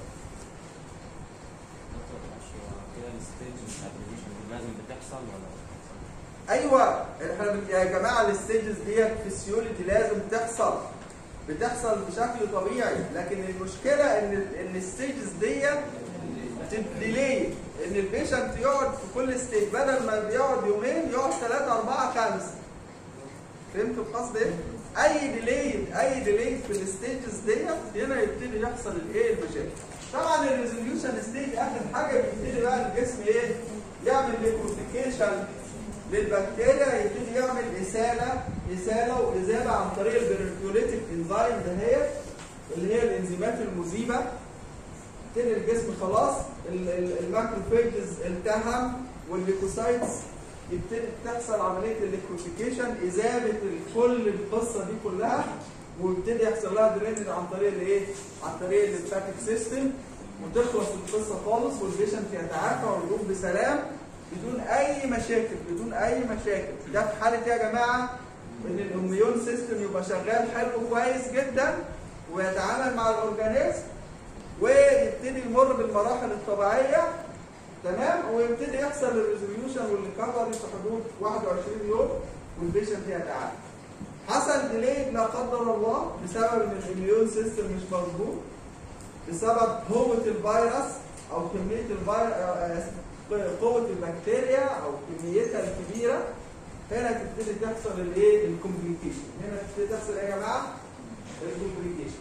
دكتور معلش هو كده الستيج بتاعت الريفيشن دي لازم بتحصل ولا ما بتحصلش؟ ايوه احنا بن- يا جماعه الستيجز ديت فيسيولوجي لازم تحصل بتحصل بشكل طبيعي لكن المشكله ان ال- ان الستيجز ديت ديلي ان البيشنت يقعد في كل ستيج بدل ما بيقعد يومين يقعد ثلاثة أربعة خمسة فهمتوا القصد ايه؟ أي ديلي أي ديلي في الستيجز ديت هنا يبتدي يحصل الايه المشاكل. طبعا الريزوليوشن ستيج آخر حاجة بيبتدي بقى الجسم ايه؟ يعمل ليكروفيكيشن للبكتيريا يبتدي يعمل إسالة إسالة وإذابة عن طريق البريكيوليتيك انزيم دهيت اللي هي الانزيمات المذيبة يبتدي الجسم خلاص ال- ال- الماكروفيجز التهم والليكوسايتس يبتدي تحصل عمليه الليكوفيكيشن اذابه كل القصه دي كلها ويبتدي يحصل لها درينج عن طريق الايه؟ عن طريق الليمفاتيك سيستم وتخلص القصه خالص والبيشنت يتعافى ويقوم بسلام بدون اي مشاكل بدون اي مشاكل ده في حاله إيه يا جماعه ان الاميون سيستم يبقى شغال حلو كويس جدا ويتعامل مع الاورجانيزم ويبتدي يمر بالمراحل الطبيعيه تمام ويبتدي يحصل الريزوليوشن والريكفري في حدود 21 يوم والبيشنت يتعافى. حصل ديلي لا قدر الله بسبب ان الاميون سيستم مش مظبوط بسبب قوه الفيروس او كميه الفيروس قوه البكتيريا او كميتها الكبيره هنا تبتدي تحصل الايه الكومبليكيشن هنا تبتدي تحصل ايه يا جماعه الكومبليكيشن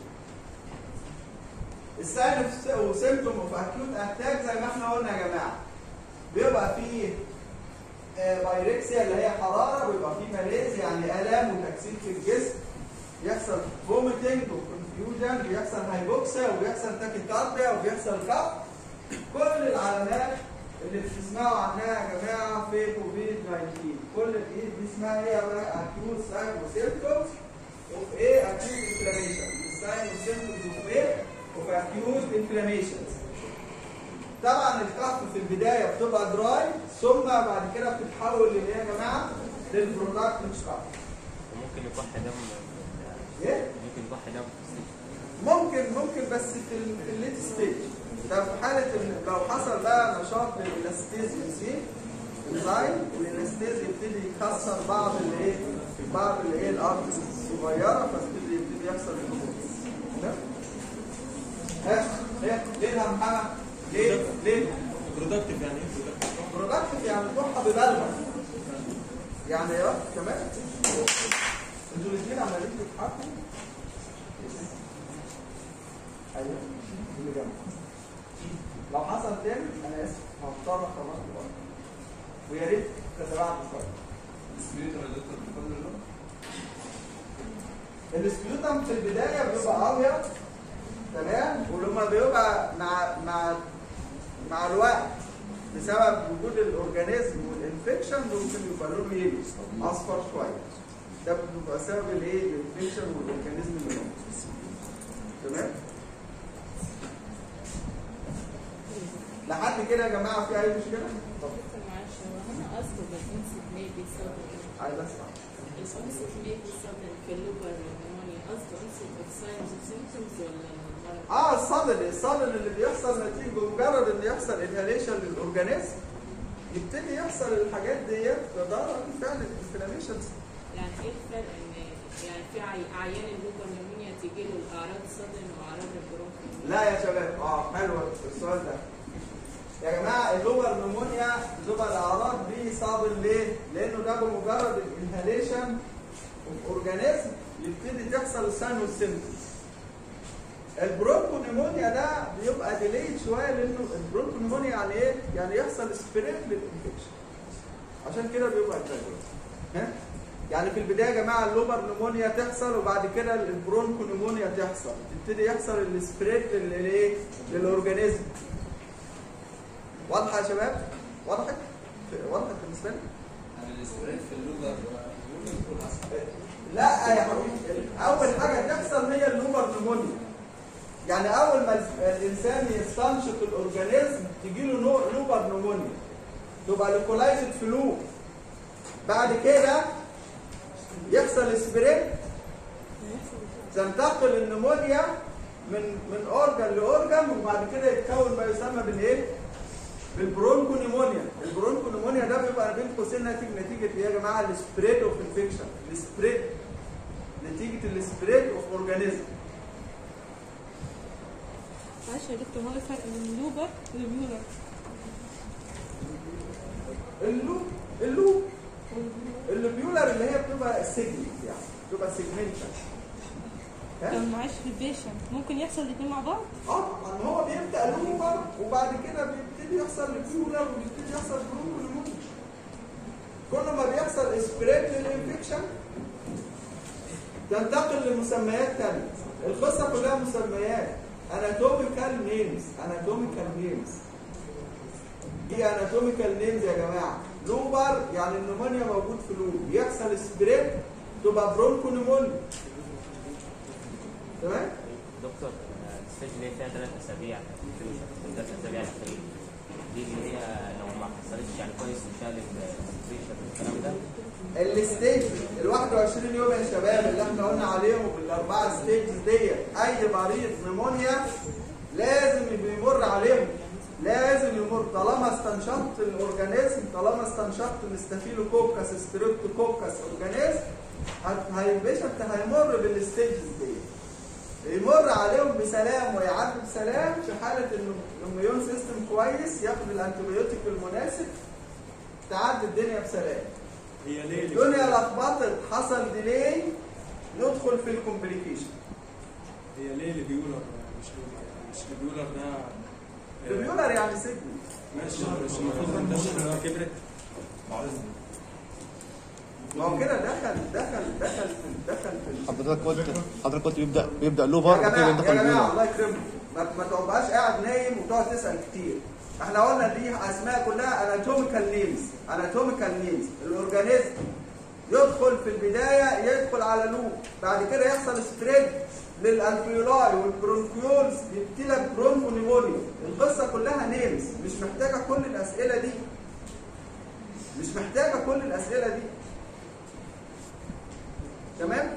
الساين وسيمتوم اوف اكيوت اتاك زي ما احنا قلنا يا جماعه بيبقى فيه آه، بايركسيا اللي هي حراره ويبقى فيه ماليز يعني الام وتكسير في الجسم يحصل فوميتنج وكونفيوجن بيحصل هايبوكسيا وبيحصل تاكيكارديا وبيحصل كف كل العلامات اللي بتسمعوا عنها يا جماعه في كوفيد 19 كل دي دي اسمها ايه يا جماعه اكيوت ساين وسيمتومز اوف ايه اكيوت انفلاميشن الساين وسيمتومز اوف ايه اوف اكيوت انفلاميشنز طبعا الكف في البدايه بتبقى دراي ثم بعد كده بتتحول لايه يا جماعه للبرودكت كف وممكن يكح دم ايه ممكن يكح دم في السجن ممكن ممكن بس في ال- في الليت ستيج ده في حاله إن لو حصل بقى نشاط للاستيز يزيد انزايم والاستيز يبتدي يكسر بعض الايه بعض الايه الارض الصغيره فيبتدي يبتدي يحصل الهبوط. تمام؟ ها ها ليه يا محمد؟ ليه؟ ليه؟ برودكتيف يعني ايه برودكتيف؟ برودكتيف يعني تروحها ببالغه يعني يا كمان انتوا الاثنين عمالين تضحكوا ايوه اللي جنبك لو حصل تاني انا اسف هضطر اخرجك بره ويا ريت تتابعنا شويه السبيريتور يا دكتور بكل اللغة السكيوتم في البدايه بيبقى ابيض تمام ولما بيبقى مع مع مع الوقت بسبب وجود الاورجانيزم والانفكشن ممكن يبقى لونه يلو اصفر شويه ده بيبقى سبب الايه الانفكشن والاورجانيزم اللي موجود تمام لحد كده يا جماعه في اي مشكله؟ طب معلش هو هنا قصده بالانسد مي بيصدر عايز اسمع الانسد مي بيصدر في اللوبر نيمونيا قصده انسد اوف ساينز وسيمتومز ولا المرض؟ اه الصدل الصدل اللي بيحصل نتيجه بمجرد ان يحصل انهاليشن للاورجانيزم يبتدي يحصل الحاجات ديت ده فعلا الانفلاميشنز يعني ايه الفرق ان يعني في عي- عيان اللوبر نيمونيا تيجي له الاعراض الصدر واعراض البرونكيال لا يا شباب اه حلو السؤال ده يا جماعه اللوبر نمونيا بتبقى الاعراض دي صعب ليه؟ لانه ده بمجرد الانهاليشن اوف اورجانيزم يبتدي تحصل الساين والسيمتومز البرونكو نيمونيا ده بيبقى ديليد شويه لانه البرونكو نيمونيا يعني ايه؟ يعني يحصل سبريد للانفكشن عشان كده بيبقى الجدول ها؟ يعني في البدايه يا جماعه اللوبر نيمونيا تحصل وبعد كده البرونكو نيمونيا تحصل تبتدي يحصل السبريد للايه؟ للاورجانيزم واضحه يا شباب؟ وضحت؟ وضحت بالنسبه لي؟ يعني السبريد في اللغة يكون أسهل لا يا حبيبي اول حاجه تحصل هي اللوبر نيمونيا يعني اول ما ال- الانسان يستنشق الاورجانيزم تجي له نوع لوبر نيمونيا تبقى لوكولايزد فلو بعد كده يحصل سبريد تنتقل النمونيا من من اورجان لاورجان وبعد كده يتكون ما يسمى بالايه؟ بالبرونكو نيمونيا البرونكو نيمونيا ده بيبقى بين قوسين نتيجه نتيجه ايه يا جماعه السبريد اوف انفكشن السبريد نتيجه السبريد اوف اورجانيزم معلش يا دكتور هو الفرق بين اللوبر والبيولر اللوب اللوب اللوبيولار اللي هي بتبقى سيجمنت يعني بتبقى سيجمنتال طب معلش في البيشنت ممكن يحصل الاثنين مع بعض؟ اه طبعا هو بيبدا لوبر وبعد كده بيبتدي يحصل لوبيولار وبيبتدي يحصل برونكو كل ما بيحصل سبريد للانفكشن تنتقل لمسميات تانية القصة كلها مسميات اناتوميكال نيمز اناتوميكال نيمز دي اناتوميكال نيمز يا جماعة لوبر يعني النمونيا موجود في لوب يحصل سبريد تبقى برونكو نمونيا تمام؟ دكتور آه، الستيج اللي هي فيها ثلاث اسابيع infusion، ثلاث اسابيع الخليج دي اللي هي لو ما حصلتش يعني كويس وشال السكريشن والكلام ده الستيج ال 21 يوم يا شباب اللي احنا قلنا عليهم الاربعه ستيجز ديت اي مريض نيمونيا لازم بيمر عليهم لازم يمر طالما استنشقت الاورجانيزم طالما استنشقت الاستافيلوكوكس ستريبتوكوكس اورجانيزم هت- هي البيشنت هيمر بالستيجز ديت يمر عليهم بسلام ويعدي بسلام في حاله انه الاميون سيستم كويس ياخد الانتيبيوتيك المناسب تعدي الدنيا بسلام هي ليه اللي الدنيا لخبطت حصل ديلي ندخل في الكومبليكيشن هي ليه اللي بيقولر مش مش اللي بيقولر ده آه، البيولر يعني سجن ماشي بس المفروض ان الشركه كبرت ما هو كده دخل دخل دخل في دخل في حضرتك قلت حضرتك قلت بيبدا بيبدا يا لوفر جماعه وكده يا يدخل جماعه البيولر الله يكرمكم ما ما تبقاش قاعد نايم وتقعد تسال كتير احنا قلنا دي اسماء كلها اناتوميكال نيمز اناتوميكال نيمز الاورجانيزم يدخل في البدايه يدخل على لوب بعد كده يحصل سبريد للالفيولاي والبرونكيولز يبتدي لك برونكونيمونيا القصه كلها نيمز مش محتاجه كل الاسئله دي مش محتاجه كل الاسئله دي تمام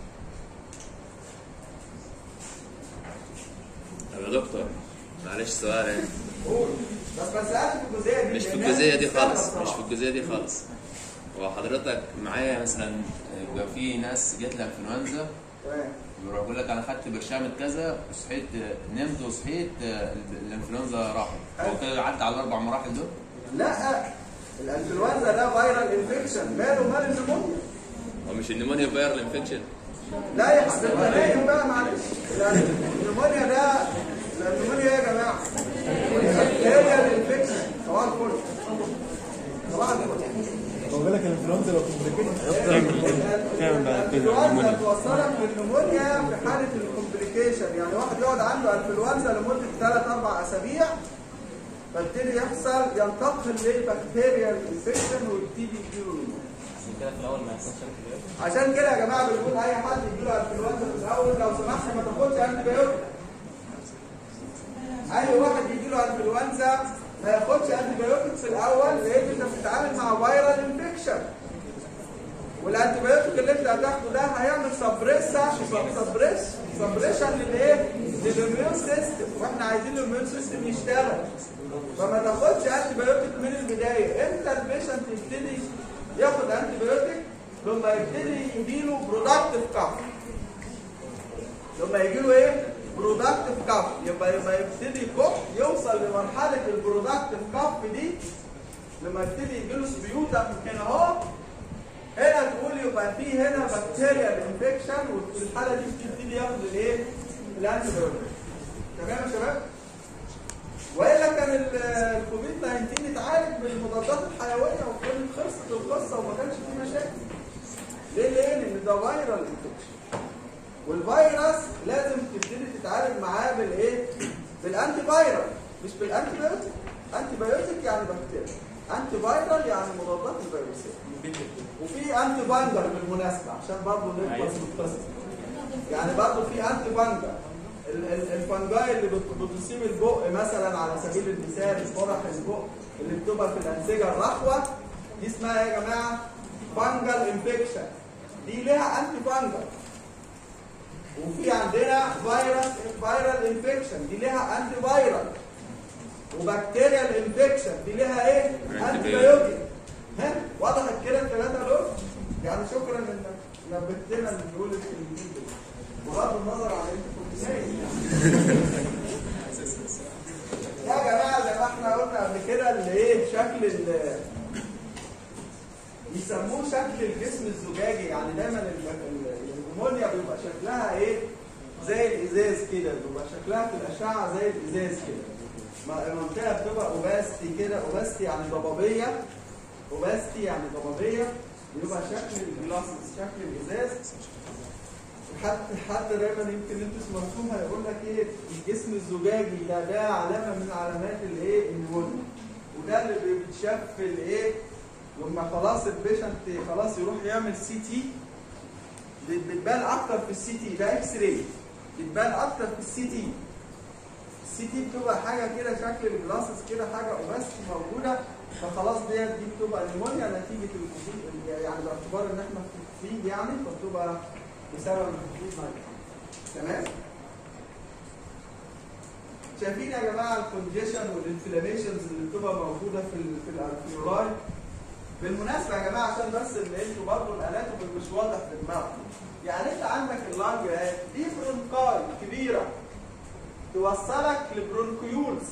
طب يا دكتور معلش سؤال يعني قول بس ما سالش في الجزئيه دي مش في لأنها الجزئيه دي بتستخدم خالص طبعاً. مش في الجزئيه دي خالص هو حضرتك معايا مثلا يبقى في ناس جات لها انفلونزا تمام يروح يقول لك انا خدت برشامه كذا وصحيت نمت وصحيت الانفلونزا راحت هو كده عدى على الاربع مراحل دول لا الانفلونزا ده فيرال انفكشن ماله مال النمونيا هو مش النيمونيا فايرال انفكشن لا يا حبيبي أنا نايم بقى معلش النمونيا ده النمونيا إيه يا جماعه هي الانفكشن صباح الفل صباح الفل هو بيقول لك الانفلونزا لو الانفلونزا توصلك للنمونيا في حاله الكومبليكيشن يعني واحد يقعد عنده انفلونزا لمده 3 4 اسابيع فابتدي يحصل ينتقل للبكتيريا انفكشن ويبتدي يجيله نمونيا عشان كده في الاول ما يكونش انتبيوتيك عشان كده يا جماعه بنقول اي حد يجيله انفلونزا في الاول لو سمحت ما تاخدش انتي بايوتيك اي واحد يجيله انفلونزا ما ياخدش انتي بايوتيك في الاول لان انت بتتعامل مع فيرال انفكشن والانتي بايوتيك اللي انت هتاخده ده هيعمل سبريسا سبريس سبريشن للايه؟ للاميون سيستم واحنا عايزين الاميون سيستم يشتغل فما تاخدش انتي بايوتيك من البدايه امتى البيشنت يبتدي ياخد انتي بايوتيك لما يبتدي يجيله برودكتيف كاف لما يجيله ايه برودكتيف كاف يبقى لما يبتدي كف يوصل لمرحله البرودكتيف كاف دي لما يبتدي يجيله سبيوتا من هنا اهو هنا تقول يبقى في هنا بكتيريا انفكشن وفي الحاله دي بتبتدي ياخد الايه الانتي بايوتيك تمام يا شباب والا كان ال- الكوفيد 19 اتعالج بالمضادات الحيويه وكانت خلصت القصه وما كانش في مشاكل. ليه؟ ليه؟ لان ده فيرال انفكشن. والفيروس لازم تبتدي تتعالج معاه بالايه؟ بالانتي فيرال مش بالانتي بايوتيك. انتي بايوتيك يعني بكتيريا. انتي فيرال يعني مضادات الفيروسات. وفي انتي فانجر بالمناسبه عشان برضه نخلص من القصه. يعني برضه في انتي فانجر ال- ال- الفنجاي اللي بت- بتصيب البق مثلا على سبيل المثال فرح البق اللي بتبقى في الانسجه الرخوه دي اسمها ايه يا جماعه؟ فانجل انفكشن دي ليها انتي فانجل وفي عندنا فيروس فيرال انفكشن دي ليها انتي فيرال وبكتيريال انفكشن دي ليها ايه؟ انتي بايوتيك ها وضحت كده الثلاثه دول؟ يعني شكرا انك نبهتنا ان نقول الكلمتين دول بغض النظر عن انت كنت نايم يا جماعه زي ما احنا قلنا قبل كده اللي ايه شكل ال يسموه شكل الجسم الزجاجي يعني دايما ال- ال- النمونيا بيبقى شكلها ايه زي الازاز كده بيبقى شكلها في الاشعه زي الازاز كده ما- المنطقه بتبقى اوباستي كده اوباستي يعني ضبابيه اوباستي يعني ضبابيه بيبقى شكل الجلاسس شكل الازاز حتى حتى دايما يمكن انتوا سمعتوها يقول لك ايه الجسم الزجاجي ده ده علامه من علامات الايه النمونيا وده اللي بيتشاف في الايه لما خلاص البيشنت خلاص يروح يعمل سي تي بت- بتبان اكتر في السي تي ده اكس راي بتبان اكتر في السي تي السي تي بتبقى حاجه كده شكل الجلاسس كده حاجه اوباستي موجوده فخلاص ديت دي بتبقى نيمونيا نتيجه الكوفيد يعني باعتبار ان احنا في الكوفيد يعني فبتبقى بسبب الكوفيد 19 تمام شايفين يا جماعه الكونجيشن والانفلاميشنز اللي بتبقى موجوده في ال في الالفيولاي بالمناسبه يا جماعه عشان بس اللي انتوا برضه الاناتومي مش واضح في دماغكم يعني انت عندك اللانج اهي دي برونكاي كبيره توصلك لبرونكيولز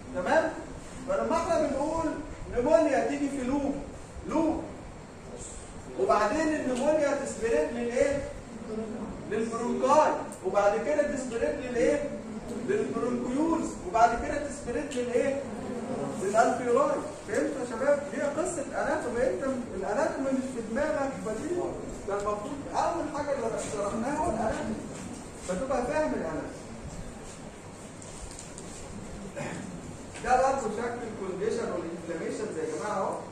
تمام فلما احنا بنقول نمونيا تيجي في لوب لوب وبعدين النمونيا تسبريت للايه للبرونكاي وبعد كده تسبريت للايه للبرونكيولز وبعد كده تسبريت للايه للالفيولاي فهمتوا يا شباب دي قصه اناتومي انت الاناتومي مش في دماغك فدي ده المفروض اول حاجه اللي شرحناها هو الاناتومي فتبقى فاهم الاناتومي ده برضه شكل الكونديشن والانفلاميشن زي يا جماعه اهو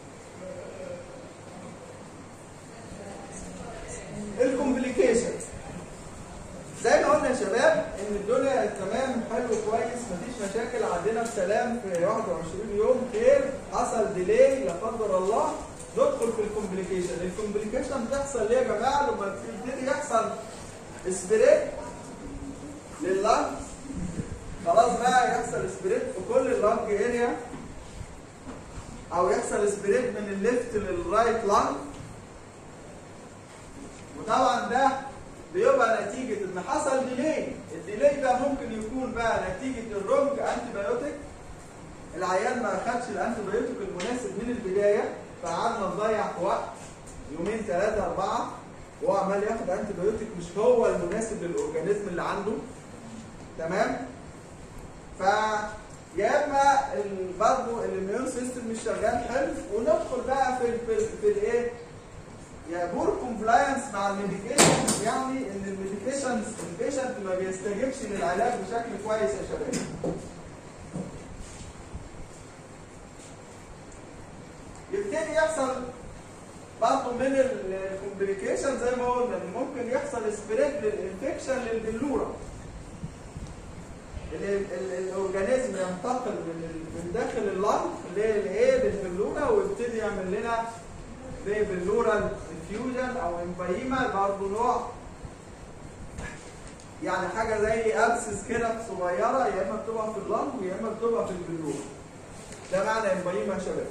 الكومبليكيشن زي ما قلنا يا شباب ان الدنيا تمام حلو كويس مفيش مشاكل عندنا بسلام في 21 يوم خير حصل ديلي لا قدر الله ندخل في الكومبليكيشن الكومبليكيشن بتحصل ليه يا جماعه لما يبتدي يحصل سبريد لللنج خلاص بقى يحصل سبريد في كل اللنج اريا او يحصل سبريد من الليفت للرايت لانج وطبعا ده بيبقى نتيجة ان حصل ديلي الديلي ده ممكن يكون بقى نتيجة الرونج انتي بايوتيك العيان ما اخدش الانتي بايوتيك المناسب من البداية فقعدنا نضيع في وقت يومين ثلاثة أربعة وهو عمال ياخد انتي بايوتيك مش هو المناسب للأورجانيزم اللي عنده تمام؟ ف يا اما برضه الاميون سيستم مش شغال حلو وندخل بقى في ال في, ال في الايه؟ يا بور كومبلاينس مع الميديكيشن يعني ان الميديكيشن البيشنت ما بيستجيبش للعلاج بشكل كويس يا شباب. يبتدي يحصل برضه من الكومبليكيشن زي ما قلنا ان ممكن يحصل سبريد للانفكشن للبلوره. الاورجانيزم ينتقل من من داخل اللنج للايه للبلوره ويبتدي يعمل لنا زي بلورال انفيوجن او امبايما برضه نوع يعني حاجه زي ابسس كده صغيره يا اما بتبقى في اللنج يا اما بتبقى في البلوره ده معنى امبايما يا شباب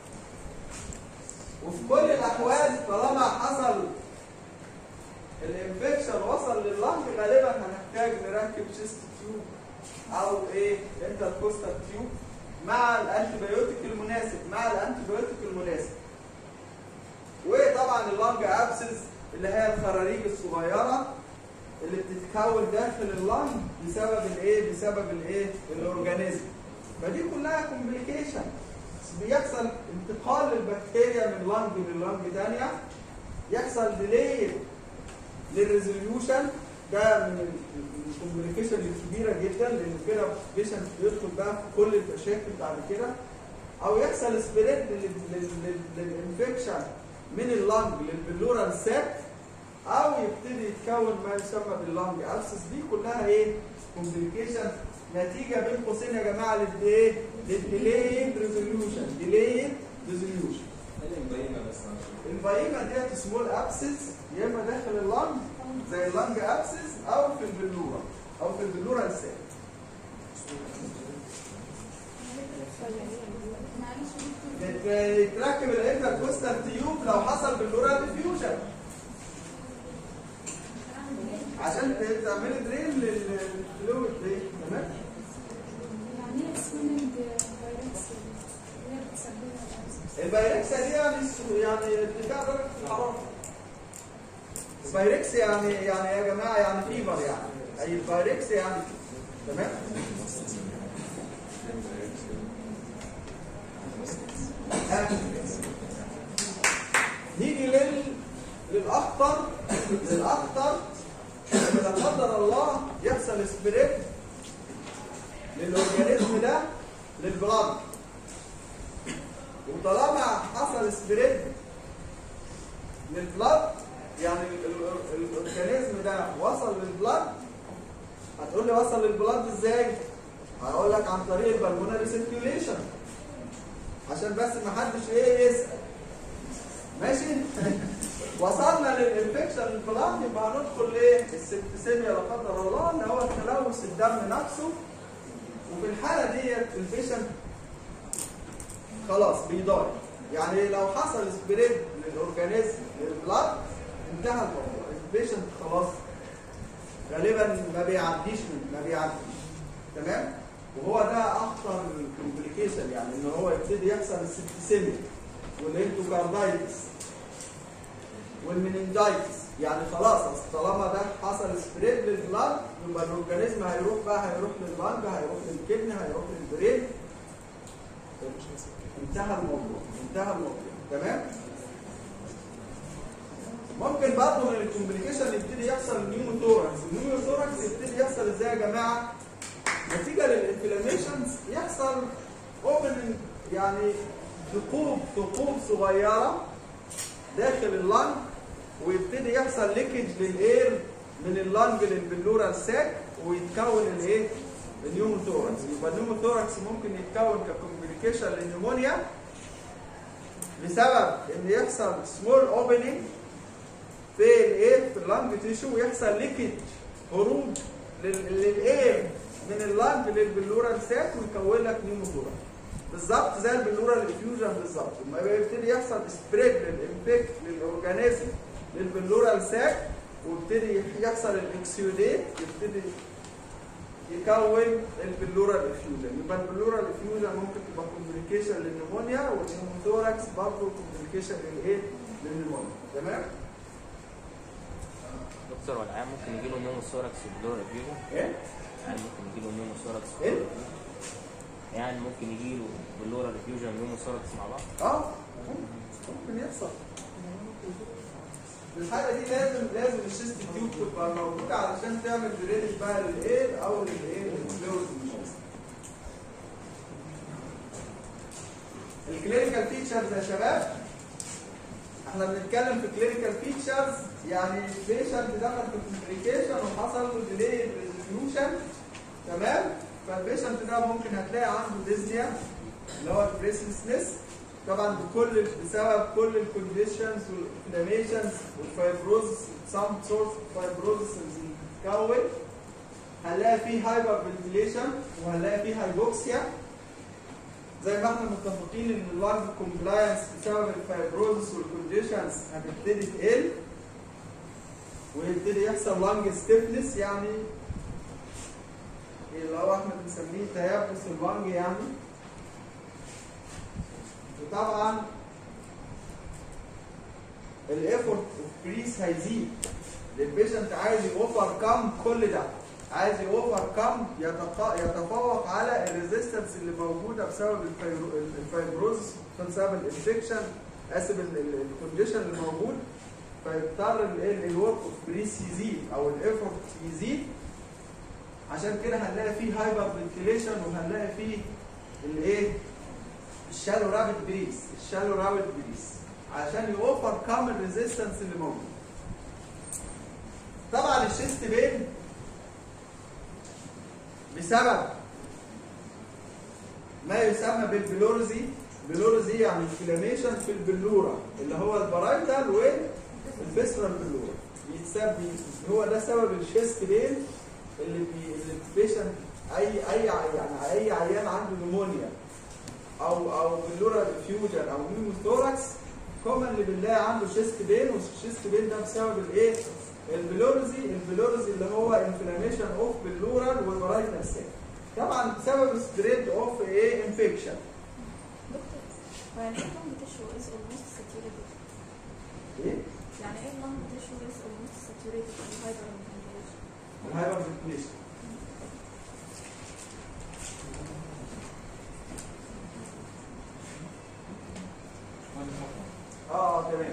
وفي كل الاحوال طالما حصل الانفكشن وصل لللنج غالبا هنحتاج نركب شيست تيوب او ايه انتركوستال تيوب مع الانتيبيوتيك المناسب مع الانتيبيوتيك المناسب وطبعا اللنج ابسس اللي هي الخراريج الصغيره اللي بتتكون داخل اللنج بسبب الايه بسبب الايه الاورجانيزم فدي كلها كومبليكيشن بيحصل انتقال للبكتيريا من لنج للنج ثانيه يحصل ديلي للريزوليوشن ده من الكومبليكيشن الكبيره جدا لان كده البيشنت بيدخل بقى في كل المشاكل بعد كده او يحصل سبريد للانفكشن من اللنج للبلورال ساك او يبتدي يتكون ما يسمى باللنج ابسس دي كلها ايه كومبليكيشن نتيجه بين قوسين يا جماعه للايه للديليد ريزوليوشن ديليد ريزوليوشن الفايما ديت سمول ابسس يا اما داخل اللنج زي اللنج ابسس او في البلوره او في البلورال ساك يتركب الانتركوستال تيوب لو حصل باللورال ديفيوجن عشان تعملي درين للفلويد دي تمام يعني ايه سويمنج فيروس اللي هي بتسببها الأبسس؟ البايركسيا دي يعني يعني ارتفاع درجه الحراره البايركس يعني يعني يا جماعه يعني فيبر يعني اي البايركس يعني تمام ها. نيجي لل للاخطر للاخطر ان لا قدر الله يحصل سبريد للاورجانيزم ده للبلاد وطالما حصل سبريد للبلاد يعني ال- ال- الاورجانيزم ده وصل للبلاد هتقول لي وصل للبلاد ازاي؟ هقول لك عن طريق البلمونري سيركيوليشن عشان بس ما حدش ايه يسال ماشي وصلنا للانفكشن البلاد يبقى هندخل لايه؟ السبتسيميا لا قدر الله اللي هو تلوث الدم نفسه وفي الحاله ديت البيشنت خلاص بيضايق يعني لو حصل سبريد للاورجانيزم للبلاد انتهى الموضوع البيشنت خلاص غالبا ما بيعديش من ما بيعديش تمام وهو ده اخطر الكومبليكيشن يعني ان هو يبتدي يحصل السبتسيميا والانتوكاردايتس والمننجايتس يعني خلاص أصل طالما ده حصل سبريد للبلاد يبقى الاورجانيزم هيروح بقى هيروح للبلد هيروح للكدني هيروح للبرين انتهى الموضوع انتهى الموضوع تمام ممكن برضه من الكومبليكيشن يبتدي يحصل نيوموثوركس النيوموثوركس يبتدي يحصل ازاي يا جماعه نتيجه للانفلاميشنز يحصل اوبن يعني ثقوب ثقوب صغيره داخل اللنج ويبتدي يحصل ليكج للاير من اللنج للبلورال ساك ويتكون الايه؟ النيوموثوركس يبقى النيوموثوركس ممكن يتكون ككومبليكيشن للنيمونيا بسبب ان يحصل سمول اوبننج في الايه في اللنج تيشو ويحصل ليكج هروب لل- للاير من اللنج للبلورال ساك ويكون لك نيوموثوركس بالظبط زي البلورال افيوجن بالظبط لما يبتدي يحصل سبريد للانفكت للاورجانيزم للبلورال ساك ويبتدي يحصل الاكسيوديت يبتدي يكون البلورال افيوجن يبقى البلورال افيوجن ممكن تبقى كومبليكيشن للنمونيا والنيموثوركس برضه كومبليكيشن للايه؟ للنمونيا تمام؟ دكتور هو العيان ممكن يجي له نيوموثوركس وبلور افيوجن ايه؟ يعني ممكن يجي له نيوموثوركس ايه؟ يعني ممكن يجي له بلورال افيوجن ونيوموثوركس مع بعض اه ممكن يحصل في الحاله دي لازم لازم الشيست تيوب تبقى موجوده علشان تعمل درينج بقى للايه او للايه للفلويد الكلينيكال فيتشرز يا شباب احنا بنتكلم في كلينيكال فيتشرز يعني بيشنت دخل في كومبليكيشن وحصل له ديلي ريزوليوشن تمام فالبيشنت ده ممكن هتلاقي عنده ديزنيا اللي هو البريسلسنس طبعا بكل بسبب كل الكونديشنز والانفلاميشنز والفايبروز سام سورس فايبروز بتتكون هنلاقي فيه هايبر فنتيليشن وهنلاقي فيه هايبوكسيا زي ما احنا متفقين ان اللانج كومبلاينس بسبب الفايبروزس والكونديشنز هتبتدي تقل ويبتدي يحصل لانج ستيفنس يعني اللي هو احنا بنسميه تيبس اللانج يعني وطبعا الايفورت اوف بريس هيزيد البيشنت عايز يوفر كم كل ده عايز يوفر كم يتفوق على الريزيستنس اللي موجوده بسبب الفيرو- الفايبروز بسبب الانفكشن اسف الكونديشن اللي موجود فيضطر الورك اوف بريس يزيد او الايفورت يزيد عشان كده هنلاقي فيه هايبر فنتيليشن وهنلاقي فيه الايه الشالو رابت بريس الشالو رابت بريس عشان يوفر كام الريزيستنس اللي موجود طبعا الشيست بين بسبب ما يسمى بالبلورزي بلورزي يعني انفلاميشن في البلوره اللي هو البرايتال والفيسرال بلوره بيتسبب هو ده سبب الشيست بين اللي بي اللي البيشنت اي اي ع- يعني اي عيان عنده نمونيا او او بلورال فيوجن او نيموثوركس كومن اللي بنلاقي عنده شيست بين والشيست بين ده بسبب الايه؟ البلورزي البلورزي اللي هو انفلاميشن اوف بلورال والبرايتال سيل طبعا بسبب سبريد اوف ايه انفكشن دكتور هو يعني ايه اللنج تيشو از اولموست ساتوريتد؟ ايه؟ يعني ايه اللنج تيشو از اولموست ساتوريتد في الهايبر فنتيليشن؟ الهايبر فنتيليشن اه تمام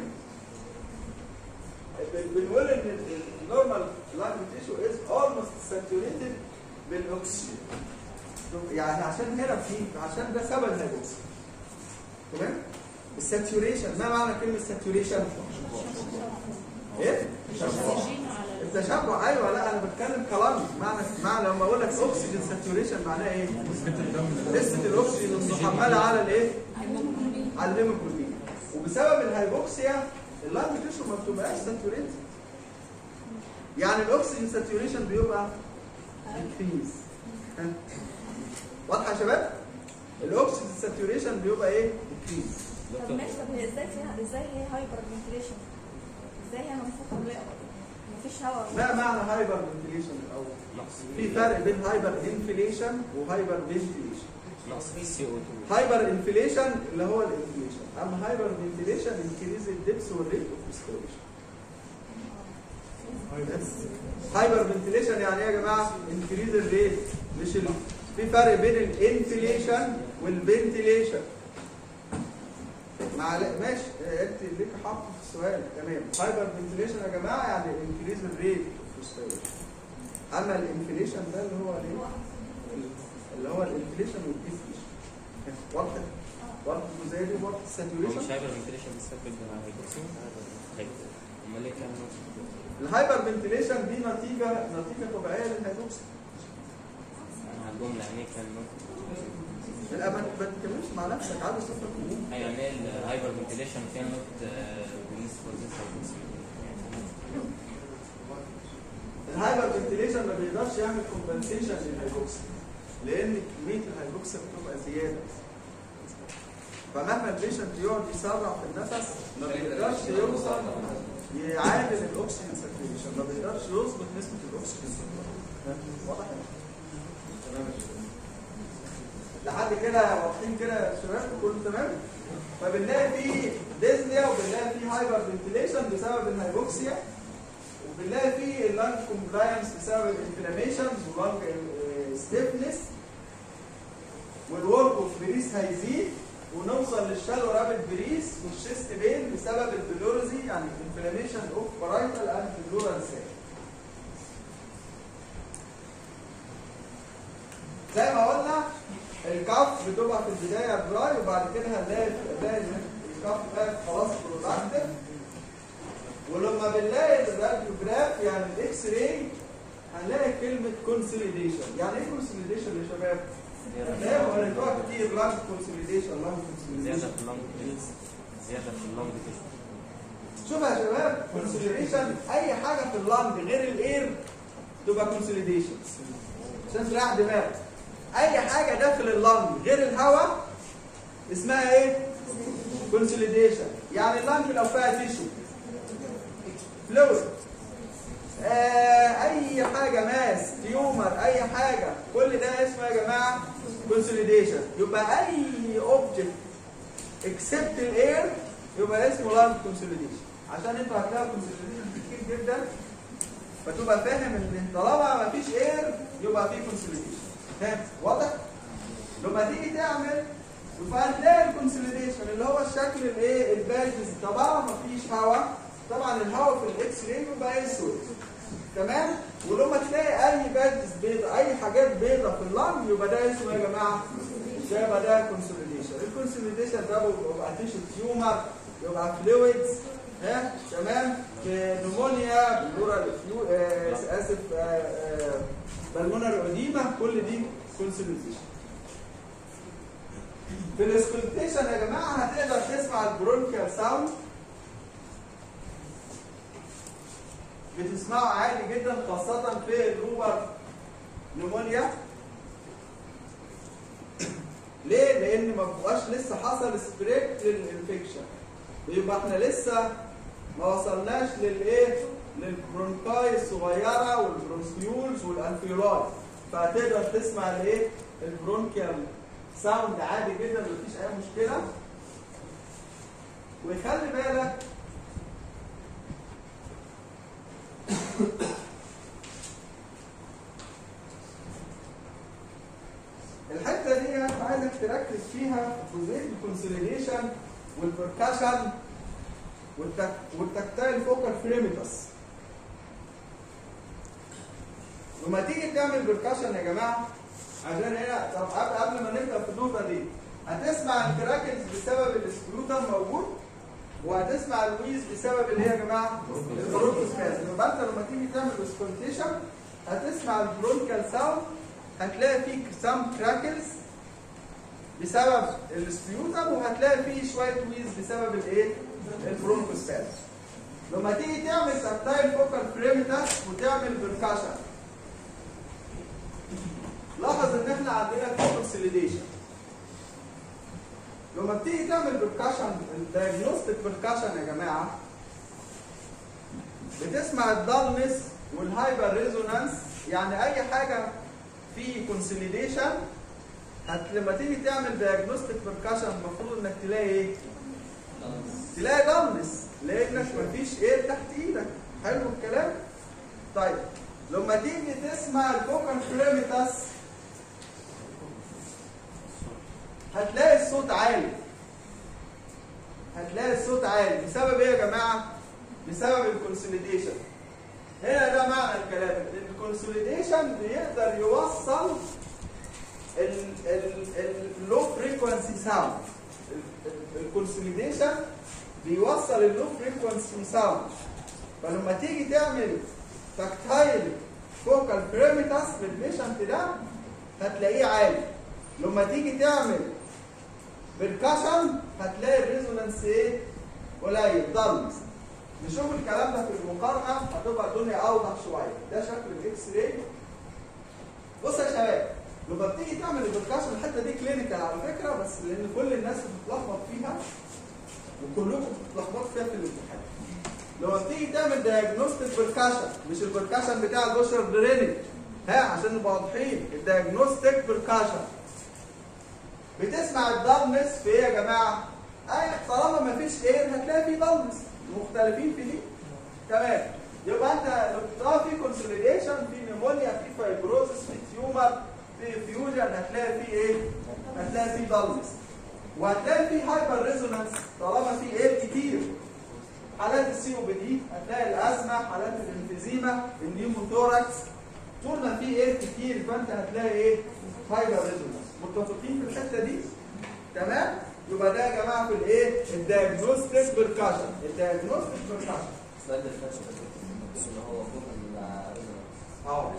بن- بنقول ان النورمال لانج تيشو از اولموست ساتوريتد بالاكسجين يعني عشان هنا في عشان ده سبب الهيبوكسي تمام الساتوريشن ما معنى كلمه ساتوريشن ايه اكسجين على التشبع ايوه لا انا بتكلم كلامي معنى معنى لما اقول لك اكسجين ساتوريشن معناه ايه؟ نسبه الاكسجين المحمله على الايه؟ على الهيموجلوبين وبسبب الهايبوكسيا اللانج تيشو ما بتبقاش ساتوريتد يعني الاكسجين ساتوريشن بيبقى انكريز واضحه يا شباب؟ الاكسجين ساتوريشن بيبقى ايه؟ انكريز طب دكتور ماشي طب هي ازاي فيها ازاي هي هايبر فنتيليشن؟ ازاي هي منفوخه الرئه؟ مفيش هواء ما معنى هايبر فنتيليشن الاول نقص في فرق بين هايبر انفليشن وهايبر فنتيليشن نقص في السي او 2 هايبر انفليشن اللي هو الانفليشن اما هايبر فنتيليشن انكريز الدبس والريت اوف ريستوريشن هايبر فنتيليشن يعني ايه يا جماعه انكريز الريت مش ال... في فرق بين الانفليشن والفنتيليشن مع ماشي انت ليك حق في السؤال تمام هايبر فنتيليشن يا جماعه يعني انكريز الريت اوف ريستوريشن اما الانفليشن ده اللي هو ايه اللي هو الانفليشن والديفليشن واضح واضح الجزئيه دي واضح هو مش الساتوريشن هايبر فنتيليشن بيسبب هايبوكسيا طيب امال ليه كان الهايبر فنتيليشن دي نتيجه نتيجه طبيعيه للهيدروكسيد على الجمله يعني كان لا ما ما تتكلمش مع نفسك عادي صفر الامور ايوه يعني الهايبر فنتيليشن كان نوت بوليس فور ذيس هايبوكسيا الهايبر فنتيليشن ما بيقدرش يعمل كومبنسيشن للهيدروكسيد لان كميه الهيدروكسيد بتبقى زياده فمهما البيشنت يقعد يسرع في النفس ما بيقدرش يوصل يعادل الاكسجين ساتوريشن ما بيقدرش يظبط نسبه الاكسجين واضح تمام يا شباب. لحد كده واضحين كده يا شباب كله تمام فبنلاقي في ديزنيا وبنلاقي في هايبر فنتيليشن بسبب الهايبوكسيا وبنلاقي في اللانج كومبلاينس بسبب الانفلاميشن واللانج ستيفنس والورك اوف بريس هيزيد ونوصل للشالو رابid بريس والشيست بين بسبب البلورزي يعني انفلاميشن اوف بارايتال اند بلورال سيل زي ما قلنا الكف بتبقى في البدايه دراي وبعد كده هنلاقي هنلاقي إن الكف بقى خلاص برودكتيف ولما بنلاقي الراديوجراف يعني الاكس راي هنلاقي كلمه كونسوليديشن يعني ايه كونسوليديشن يا شباب؟ هنلاقي وريتوها كتير لانج كونسوليديشن لانج زياده كونسوليديشن في اللونج زياده في اللونج تيشو شوف يا شباب كونسوليديشن اي حاجه في اللانج غير الاير تبقى كونسوليديشن عشان تريح دماغك اي حاجه داخل اللانج غير الهواء اسمها ايه كونسوليديشن يعني اللانج لو فيها تيشو فلويد آه اي حاجه ماس تيومر اي حاجه كل ده اسمه يا جماعه كونسوليديشن يبقى اي اوبجكت اكسبت الاير يبقى اسمه لانج كونسوليديشن عشان انتوا هتلاقوا كونسوليديشن كتير جدا فتبقى فاهم ان طالما ما فيش اير يبقى في كونسوليديشن فاهم واضح لما تيجي تعمل فهتلاقي الكونسوليديشن اللي هو الشكل الايه الباجز طبعا ما فيش هواء طبعا الهواء في الاكس راي بيبقى اسود تمام ولما تلاقي اي باجز بيضاء اي حاجات بيضاء في اللنج يبقى ده اسمه يا جماعه ده يبقى ده كونسوليديشن الكونسوليديشن ده بيبقى تيشو تيومر يبقى فلويدز ها تمام في نمونيا بلورال فيو آه اسف آه آه بالمونر اوديما كل دي كونسوليديشن في الاسكولتيشن يا جماعه هتقدر تسمع البرونكيال ساوند بتسمعه عادي جدا خاصة في الروبر نمونيا ليه؟ لأن ما بقاش لسه حصل سبريد للانفكشن يبقى احنا لسه ما وصلناش للايه؟ للبرونكاي الصغيرة والبرونكيولز والانفيولاي فهتقدر تسمع الايه؟ البرونكيال ساوند عادي جدا مفيش أي مشكلة ويخلي بالك الحته دي انا عايزك تركز فيها في جزئيه الكونسوليديشن والبركشن والتك... والتكتايل فوكال فريميتس لما تيجي تعمل بركشن يا جماعه عشان هنا طب قبل قبل ما نبدا في النقطه دي هتسمع الكراكلز بسبب السكروتم موجود وهتسمع الويز بسبب اللي هي يا جماعه البرونكوسبازم يبقى انت لما تيجي تعمل اسكونتيشن هتسمع البرونكال ساوند هتلاقي فيه سام كراكلز بسبب السبيوتم وهتلاقي فيه شويه ويز بسبب الايه؟ البرونكوسبازم لما تيجي تعمل سبتايل فوكال بريمتس وتعمل بركشن لاحظ ان احنا عندنا كونسوليديشن لما بتيجي تعمل بركشن الدايجنوستيك بركشن يا جماعه بتسمع الدالنس والهايبر ريزونانس يعني اي حاجه في كونسوليديشن هت لما تيجي تعمل دايجنوستيك بركاشن المفروض انك تلاقي ايه؟ تلاقي دالنس لانك مفيش ايه تحت ايدك حلو الكلام؟ طيب لما تيجي تسمع الفوكال كريميتاس هتلاقي الصوت عالي هتلاقي الصوت عالي بسبب ايه يا جماعه؟ بسبب الكونسوليديشن هنا ده معنى الكلام الكونسوليديشن بيقدر يوصل اللو فريكونسي ساوند الكونسوليديشن بيوصل اللو فريكونسي ساوند فلما تيجي تعمل تاكتايل فوكال بريميتاس بالبيشنت ده هتلاقيه عالي لما تيجي تعمل بالكشن هتلاقي الريزونانس ايه قليل ضلمس نشوف الكلام ده في المقارنه هتبقى الدنيا اوضح شويه ده شكل الاكس راي بص يا شباب لما بتيجي تعمل البركاشن الحته دي كلينيكال على فكره بس لان كل الناس بتتلخبط فيها وكلكم بتتلخبطوا فيها في الامتحان لما بتيجي تعمل دايجنوستيك بركاشن مش البركاشن بتاع البشر درينج ها عشان نبقى واضحين الدايجنوستيك بركاشن بتسمع الضلمس في ايه يا جماعه؟ اي طالما ما فيش اير هتلاقي في ضلمس مختلفين في دي تمام يبقى انت لو اه في كونسوليديشن في نيمونيا في فايبروزس في تيومر في فيوجن هتلاقي في ايه؟ هتلاقي في ضلمس وهتلاقي في هايبر ريزونانس طالما في اير كتير حالات السي او بي دي هتلاقي الازمه حالات الانفيزيما النيوموثوركس طول ما في اير كتير فانت هتلاقي ايه؟ هايبر ريزونانس متفقين في الحته دي؟ تمام؟ يبقى ده يا جماعه في الايه؟ الدايجنوستيك بركاشن الدايجنوستيك بركاشن السؤال ده فاتش اللي هو فوق ال اهو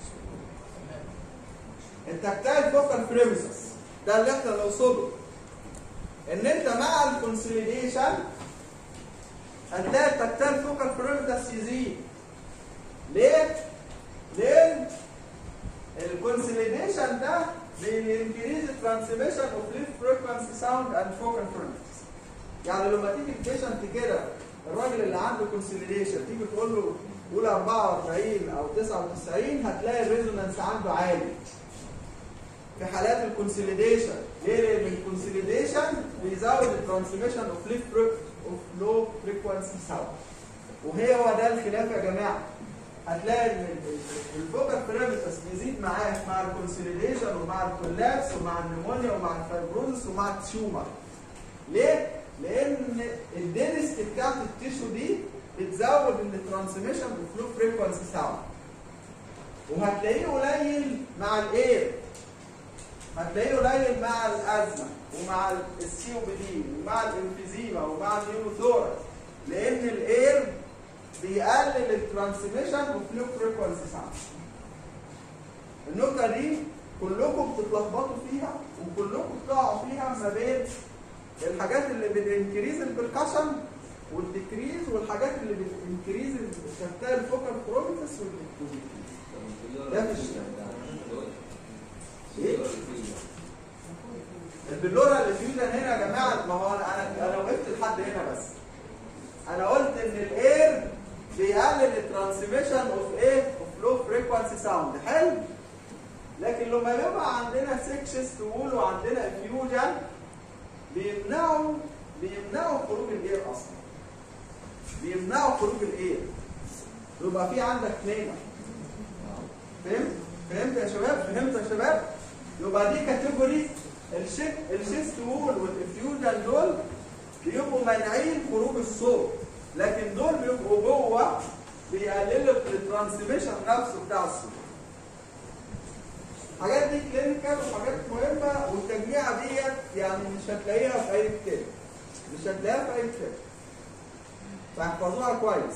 التكتايل فوكال بريمسس ده اللي احنا نوصله ان انت مع الكونسوليديشن هتلاقي التكتايل فوكال بريمسس يزيد ليه؟ لان الكونسوليديشن ده بينكريز الترانسميشن اوف ليف فريكونسي ساوند اند فوكال فريكونسي يعني لما تيجي البيشنت كده الراجل اللي عنده كونسوليديشن تيجي تقول له قول 44 او 99 هتلاقي الريزونانس عنده عالي في حالات الكونسوليديشن ليه؟ لان الكونسوليديشن بيزود الترانسميشن اوف ليف اوف لو فريكونسي ساوند وهي هو ده الخلاف يا جماعه هتلاقي ان الفوكال بيراميترز بيزيد معاه مع الكونسوليديشن ومع الكولابس ومع النمونيا ومع الفايبروزس ومع التيومر ليه؟ لان الدنست بتاعت التيشو دي بتزود الترانسميشن بفلو فريكونسي ساوند وهتلاقيه قليل مع الاير هتلاقيه قليل مع الازمه ومع السي او بي دي ومع الانفيزيما ومع النيوموثوركس لان الاير بيقلل الترانسميشن وفلو فريكونسي ساوند النقطه دي كلكم بتتلخبطوا فيها وكلكم بتقعوا فيها ما بين الحاجات اللي بتنكريز البركشن والديكريز والحاجات اللي بتنكريز التكتايل الفوكال كروميتس والديكريز ده في الشيء ايه؟ البلورا الفيوجن هنا يا جماعه ما هو انا انا انا وقفت لحد هنا بس انا قلت ان الاير بيقلل الترانسميشن اوف ايه؟ اوف لو فريكوانسي ساوند حلو؟ لكن لما بيبقى عندنا سكشس تقول وعندنا فيوجن بيمنعوا بيمنعوا خروج الاير اصلا بيمنعوا خروج الاير يبقى في عندك نيمه فهمت؟ فهمت يا شباب؟ فهمت يا شباب؟ يبقى دي كاتيجوري الشيست الشيست وول والانفيوجن دول بيبقوا مانعين خروج الصوت لكن دول بيبقوا جوه بيقللوا الترانسميشن نفسه بتاع الصوت الحاجات دي كلينيكال وحاجات مهمه والتجميعه ديت يعني مش هتلاقيها في اي كتاب مش هتلاقيها في اي كتاب فاحفظوها كويس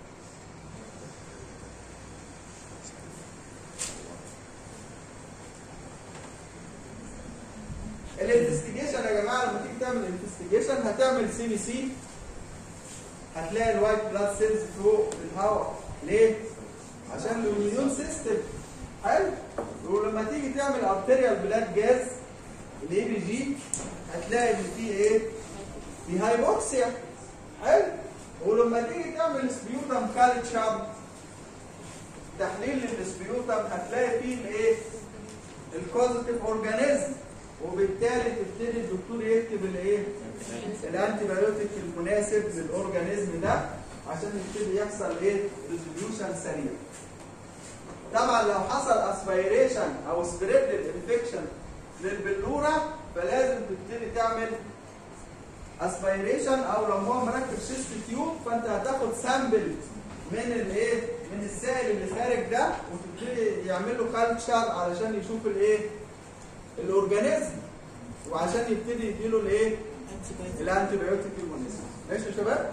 الانفستيجيشن يا جماعه لما تيجي تعمل انفستيجيشن هتعمل سي بي سي هتلاقي الوايت بلاد سيلز فوق الهواء ليه؟ عشان الاميون سيستم حلو ولما تيجي تعمل ارتيريال بلاد جاز الاي بي جي هتلاقي ان في ايه؟ في هايبوكسيا حلو ولما ولما تيجي تعمل سبيوتم كالتشر تحليل للسبيوتم هتلاقي فيه الايه؟ الكوزيتيف اورجانيزم وبالتالي تبتدي الدكتور يكتب الايه؟ الانتي بايوتيك المناسب للاورجانيزم ده عشان يبتدي يحصل ايه؟ ريزوليوشن سريع. طبعا لو حصل اسبيريشن او سبريد للانفكشن للبلوره فلازم تبتدي تعمل اسبيريشن او لو هو مركب شيست تيوب فانت هتاخد سامبل من الايه؟ من السائل اللي خارج ده وتبتدي يعمل له كالتشر علشان يشوف الايه؟ الاورجانيزم وعشان يبتدي يديله الايه؟ الانتي بايوتيك المناسب ماشي يا شباب؟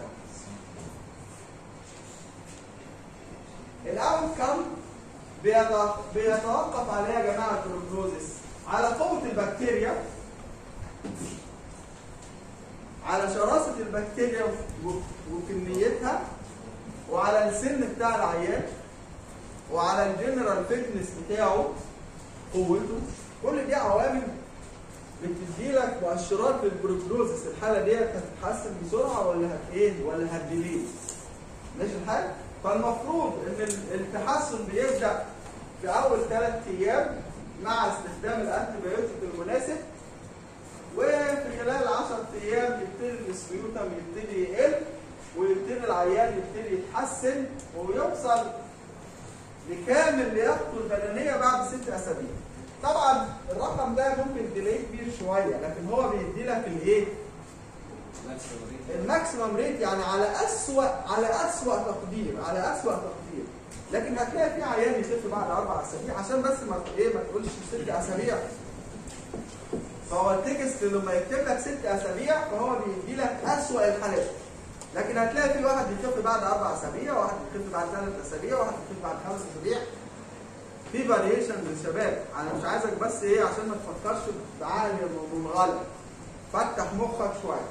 الاوت كم بيتوقف على ايه يا جماعه البروجنوزس؟ على قوه البكتيريا على شراسه البكتيريا و- وكميتها وعلى السن بتاع العيان وعلى الجنرال فيتنس بتاعه قوته كل دي عوامل بتدي لك مؤشرات للبروجنوزس الحاله ديت هتتحسن بسرعه ولا هت ايه ولا هتديليه ماشي الحال فالمفروض ان ال- التحسن بيبدا في اول ثلاث ايام مع استخدام الانتي بايوتيك المناسب وفي خلال 10 ايام يبتدي السبيوتم يبتدي يقل ويبتدي العيان يبتدي يتحسن ويوصل لكامل لياقته البدنيه بعد ست اسابيع. طبعا الرقم ده ممكن تلاقيه كبير شويه لكن هو بيدي لك الايه؟ الماكسيمم ريت يعني على اسوأ على اسوأ تقدير على اسوأ تقدير لكن هتلاقي في عيان يخف بعد اربع اسابيع عشان بس ما ايه ما تقولش ست اسابيع فهو التكست لما يكتب لك ست اسابيع فهو بيدي لك اسوأ الحالات لكن هتلاقي في واحد يخف بعد اربع اسابيع واحد يخف بعد ثلاث اسابيع واحد يخف بعد خمس اسابيع في فاريشن للشباب انا مش عايزك بس ايه عشان ما تفكرش بعقل منغلق فتح مخك شويه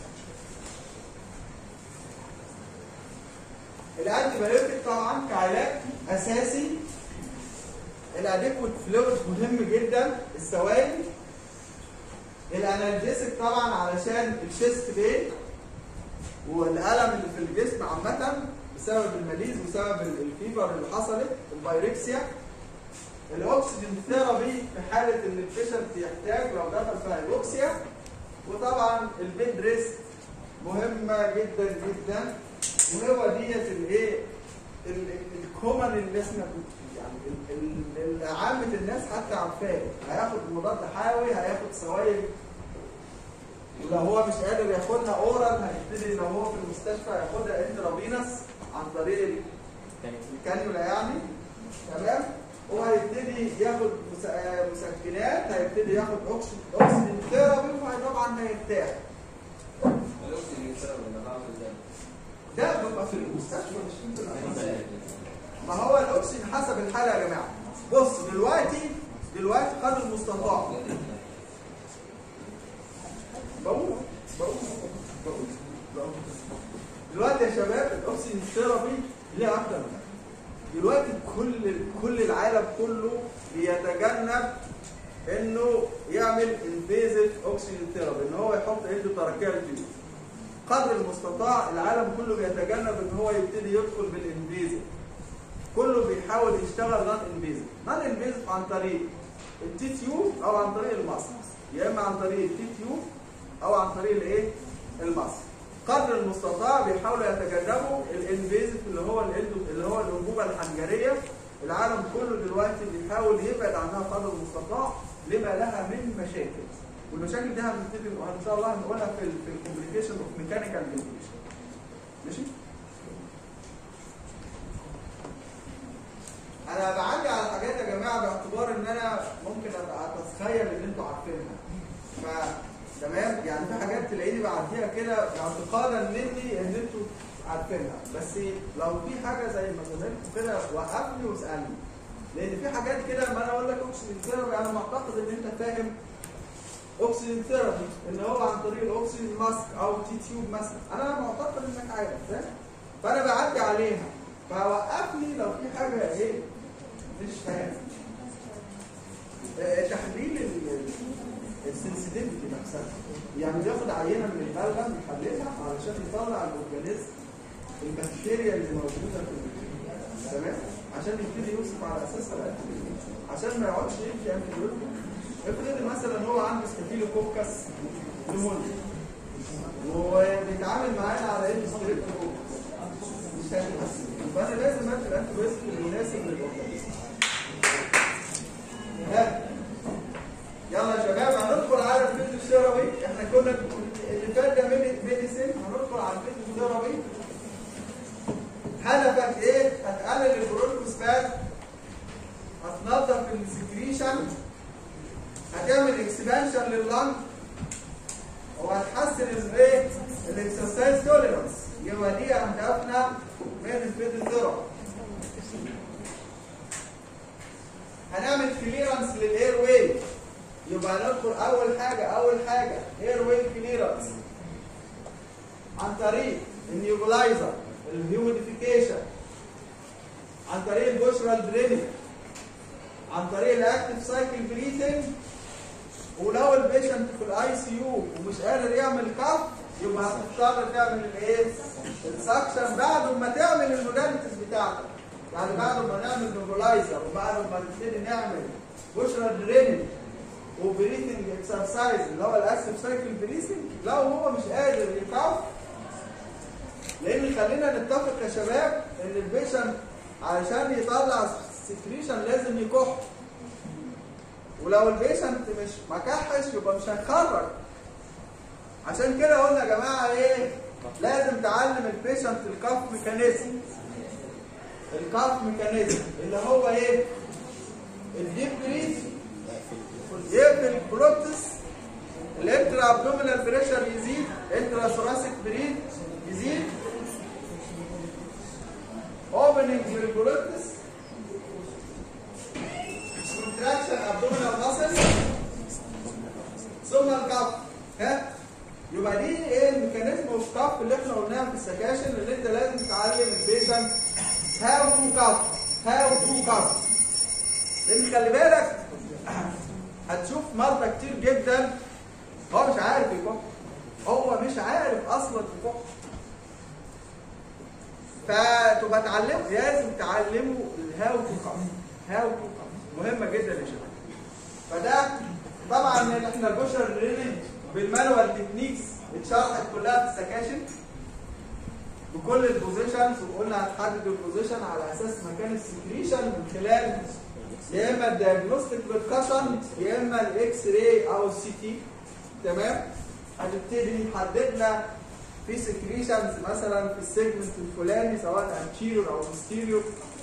الانتي بايوتيك طبعا كعلاج اساسي الاديكوت فلويد مهم جدا السوائل الانالجيسك طبعا علشان الشيست بين والالم اللي في الجسم عامه بسبب الماليز وسبب الفيبر اللي حصلت البايركسيا الاكسجين ثيرابي في حاله ان البيشنت يحتاج لو دخل في هايبوكسيا وطبعا البيد ريست مهمه جدا جدا وهو ديت الايه الكومن اللي احنا بن- يعني ال- ال- ال- عامه الناس حتى عارفاه هياخد مضاد حيوي هياخد سوائل ولو هو مش قادر ياخدها اورال هيبتدي لو هو في المستشفى ياخدها انترافينس عن طريق الكانيولا يعني تمام وهيبتدي ياخد مس- آه، مسكنات هيبتدي ياخد أكسي- اكسجين ثيرابي وطبعا هيرتاح ده بيبقى في المستشفى مش في الأقسام. ما هو الاكسجين حسب الحاله يا جماعه بص دلوقتي دلوقتي قدر المستطاع بقول بقول بقول بقول. دلوقتي يا شباب الاكسجين ثيرابي ليه اكتر من حاجة. دلوقتي كل كل العالم كله بيتجنب انه يعمل انفيزيف اوكسجين ثيرابي ان هو يحط ايده تراكية تيوب قدر المستطاع العالم كله بيتجنب ان هو يبتدي يدخل بالانفيزيف كله بيحاول يشتغل نون انفيزيف نون انفيزيف عن طريق التي تيوب او عن طريق المصل يا اما عن طريق التي تيوب او عن طريق الايه المصل قدر المستطاع بيحاولوا يتجنبوا الانفيزيف اللي هو الإندو- اللي هو الانبوبه الحنجريه العالم كله دلوقتي بيحاول يبعد عنها قدر المستطاع لما لها من مشاكل والمشاكل دي هنبتدي ان شاء الله هنقولها في ال في الكومبليكيشن اوف ميكانيكال فنتيليشن ماشي انا بعلي على حاجات يا جماعه باعتبار ان انا ممكن ابقى اتخيل ان انتوا عارفينها ف تمام يعني في حاجات تلاقيني بعديها كده اعتقادا مني ان انتوا عارفينها بس لو في حاجه زي ما زميلكم كده وقفني واسالني لان في حاجات كده لما انا اقول لك اكسجين ثيرابي انا معتقد ان انت فاهم اكسجين ثيرابي ان هو عن طريق الاكسجين ماسك او تي تيوب مثلا انا معتقد انك عارف فاهم فانا بعدي عليها فوقفني لو في حاجه ايه مش فاهم آه، تحليل السنسيتيفيتي نفسها يعني بياخد عينه من البلغم يحللها علشان يطلع الاورجانيزم البكتيريا اللي موجوده في ال- تمام عشان يبتدي يوصف على اساسها الانتيبيوتيك عشان ما يقعدش يمشي انتيبيوتيك افرض مثلا هو عنده ستافيلوكوكس نمونيا وبيتعامل معانا على انه ستريبتوكوكس مش هيتحسن فانا لازم ادي الانتيبيوتيك المناسب للاورجانيزم ها يلا يا شباب هندخل على الفيزيو الشروي احنا كنا اللي فات ده ميديسين هندخل على الفيزيو الشروي هدفك ايه؟ هتقلل البروتوسفات هتنظف السكريشن هتعمل اكسبانشن لللنج وهتحسن الايه؟ الاكسرسايز توليرانس يبقى دي اهدافنا من الفيزيوثيرابي هنعمل كليرنس للاير واي يبقى ندخل اول حاجه اول حاجه اير واي كليرنس عن طريق النيوبلايزر الهيوميديفيكيشن عن طريق البوشرال درينج عن طريق الاكتف سايكل بريثنج ولو البيشنت في الاي سي يو ومش قادر يعمل كف يبقى هتضطر تعمل الايه؟ السكشن بعد ما تعمل الموداليتيز بتاعتك يعني بعد ما نعمل نيوبلايزر وبعد ما نبتدي نعمل بوشرال درينج وبريثنج اكسرسايز اللي هو الاكتف سايكل بريثنج لو هو مش قادر يكف لان خلينا نتفق يا شباب ان البيشنت علشان يطلع سكريشن لازم يكح ولو البيشنت مش ما كحش يبقى مش هيخرج عشان كده قلنا يا جماعه ايه لازم تعلم البيشنت الكاف ميكانيزم الكاف ميكانيزم اللي هو ايه الديب بريث يقفل البروتس الانترا ابدومينال بريشر يزيد انترا ثوراسيك بريث يزيد اوبننج للبروتس كونتراكشن ابدومينال ماسل ثم الكف ها يبقى دي ايه الميكانيزم اوف كف اللي احنا قلناها في السكاشن اللي انت لازم تعلم البيشنت هاو تو كف هاو تو كف لان خلي بالك هتشوف مرضى كتير جدا هو مش عارف يكح هو مش عارف اصلا يكح فتبقى تعلمه لازم تعلمه الهاو تو كف هاو تو كف مهمه جدا يا شباب فده طبعا احنا البشر ريليج بالمانوال تكنيكس اتشرحت كلها في السكاشن بكل البوزيشنز وقلنا هتحدد البوزيشن على اساس مكان السكريشن من خلال يا اما الدياجنوستيك بالكشن يا اما الاكس راي او السي تي تمام هنبتدي نحددنا في سكريشنز مثلا في السيجمنت الفلاني سواء انتيريور او posterior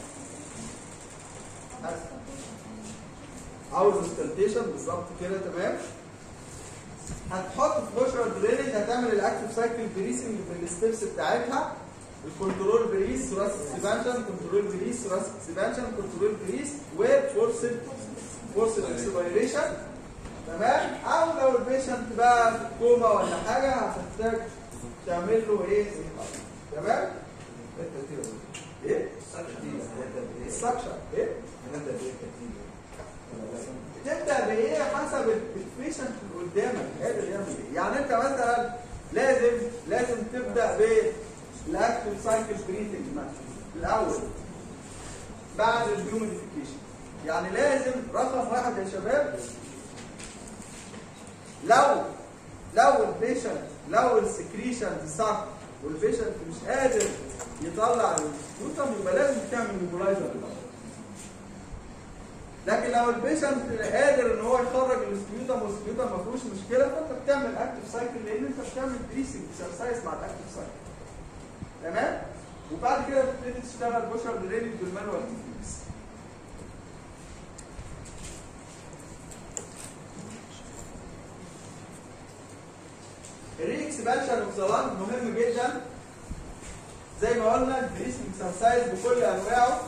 او الريستلتيشن بالظبط كده تمام هتحط في بوشر درينج هتعمل الاكتف سايكل بريسنج في الستبس بتاعتها الكنترول بريس ثوراسيك اكسبانشن كنترول بريس ثوراسيك اكسبانشن كنترول بريس وفورسد فورسد اكسبيريشن تمام او لو البيشنت بقى في كوما ولا حاجه هتحتاج تعمل له ايه تمام ايه السكشن ايه تبدا بايه حسب البيشنت اللي قدامك قادر يعمل ايه يعني انت مثلا لازم لازم تبدا بالاكتف سايكل بريثنج الاول بعد الهيوميديفيكيشن يعني لازم رقم واحد يا شباب لو لو البيشنت لو السكريشن صح والبيشنت مش قادر يطلع السكروتم يبقى لازم تعمل نيبولايزر الاول لكن لو البيشنت قادر ان هو يخرج السكيوتم والسكيوتم ما فيهوش مشكله فانت بتعمل اكتف سايكل لان انت بتعمل بريسنج اكسرسايز مع الاكتف سايكل تمام وبعد كده بتبتدي تشتغل بوشر ريليد بالمانوال تكنيكس الري اكسبانشن اوف ذا لانج مهم جدا زي ما قلنا البريسنج اكسرسايز بكل انواعه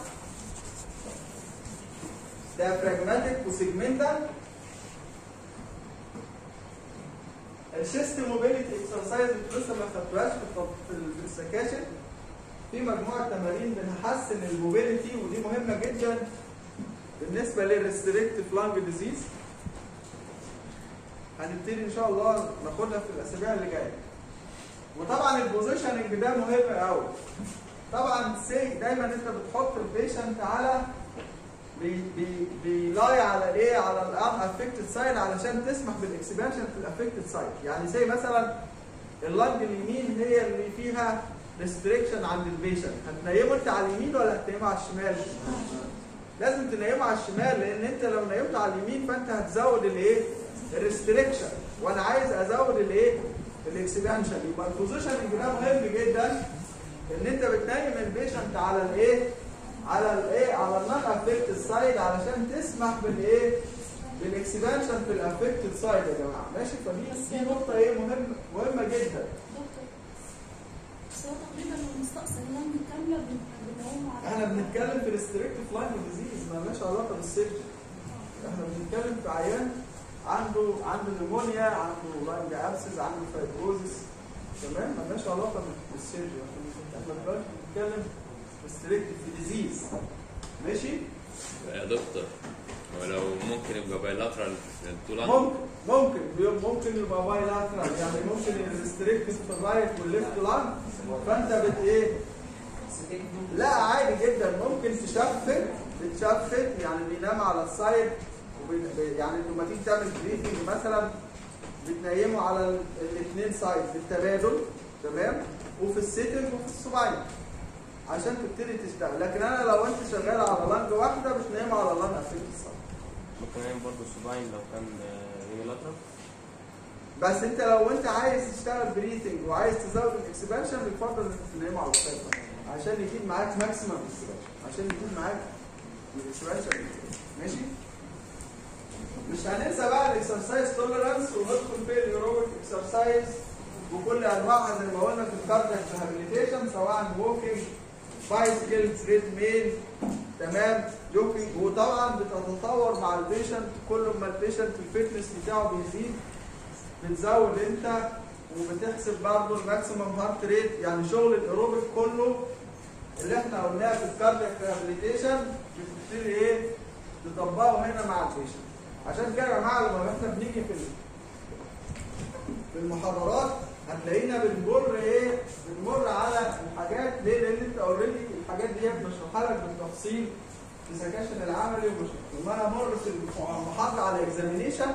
diaphragmatic وسيجمنتال الشيست موبيليتي اكسرسايز انتوا لسه ما خدتوهاش في التط- في ال- في السكاشن في مجموعه تمارين بنحسن الموبيليتي ودي مهمه جدا بالنسبه للريستريكتيف لانج ديزيز هنبتدي ان شاء الله ناخدها في الاسابيع اللي جايه وطبعا البوزيشننج ده مهم قوي طبعا سي دايما انت بتحط البيشنت على بي بي بيلاي على ايه على الان افكتد سايد علشان تسمح بالاكسبانشن في الافكتد سايد يعني زي مثلا اللنج اليمين هي اللي فيها ريستريكشن عند البيشنت هتنيمه انت على اليمين ولا هتنيمه على الشمال لازم تنيمه على الشمال لان انت لو نيمته على اليمين فانت هتزود الايه الريستريكشن وانا عايز ازود الايه الاكسبانشن يبقى البوزيشننج ده مهم جدا ان انت بتنيم البيشنت على الايه على الايه على النون افكتد سايد علشان تسمح بالايه بالاكسبانشن في الافكتد سايد يا جماعه ماشي فدي دي نقطه ايه مهمه مهمه جدا دكتور بس هو تقريبا المستقصى اللنج كامله بن- بنقوم على احنا بنتكلم في ريستريكتيف لاين ديزيز مالناش علاقه بالسيرجن احنا بنتكلم في عيان عنده عنده نيمونيا عنده لانج ابسس عنده فايبروزس تمام مالناش علاقه بالسيرجن احنا دلوقتي بنتكلم ريستريكتيف ديزيز ماشي يا دكتور ولو ممكن يبقى بايلاترال طول ممكن ممكن بيبقى- ممكن يبقى باي لاترال يعني ممكن الريستريكتيف في الرايت والليفت لانج فانت بت ايه لا عادي جدا ممكن تشفت بتشفت يعني بينام على السايد وبي- يعني لما تيجي تعمل بريفنج مثلا بتنيمه على الاثنين سايد بالتبادل تمام وفي السيتنج وفي السبعين عشان تبتدي تشتغل لكن انا لو انت شغال على لانج واحده بتنيمه على لانج افكت السايد ممكن نعمل برضه السباين لو كان ريجولاترال بس انت لو انت عايز تشتغل بريثنج وعايز تزود الاكسبانشن بيفضل انك تنيمه على السايد عشان يجيب معاك ماكسيمم اكسبانشن عشان يجيب معاك الاكسبانشن ماشي مش هننسى بقى الاكسرسايز توليرانس وندخل في الايروبيك اكسرسايز وكل انواعها زي ما قلنا في الكاردياك ريهابيليتيشن سواء ووكينج بايسكل تريد ميل تمام جوكينج وطبعا بتتطور مع البيشنت كل ما البيشنت الفتنس بتاعه بيزيد بتزود انت وبتحسب برضه الماكسيمم هارت ريت يعني شغل الايروبيك كله اللي احنا قلناه في الكاردياك ريهابيليتيشن بتبتدي ايه تطبقه هنا مع البيشنت عشان كده يا جماعه لما احنا بنيجي في ال- في المحاضرات هتلاقينا بنمر ايه بنمر على الحاجات ليه لان انت اوريدي الحاجات دي بنشرحها لك بالتفصيل في سكاشن العملي ومش لما انا امر في المحاضره على اكزامينيشن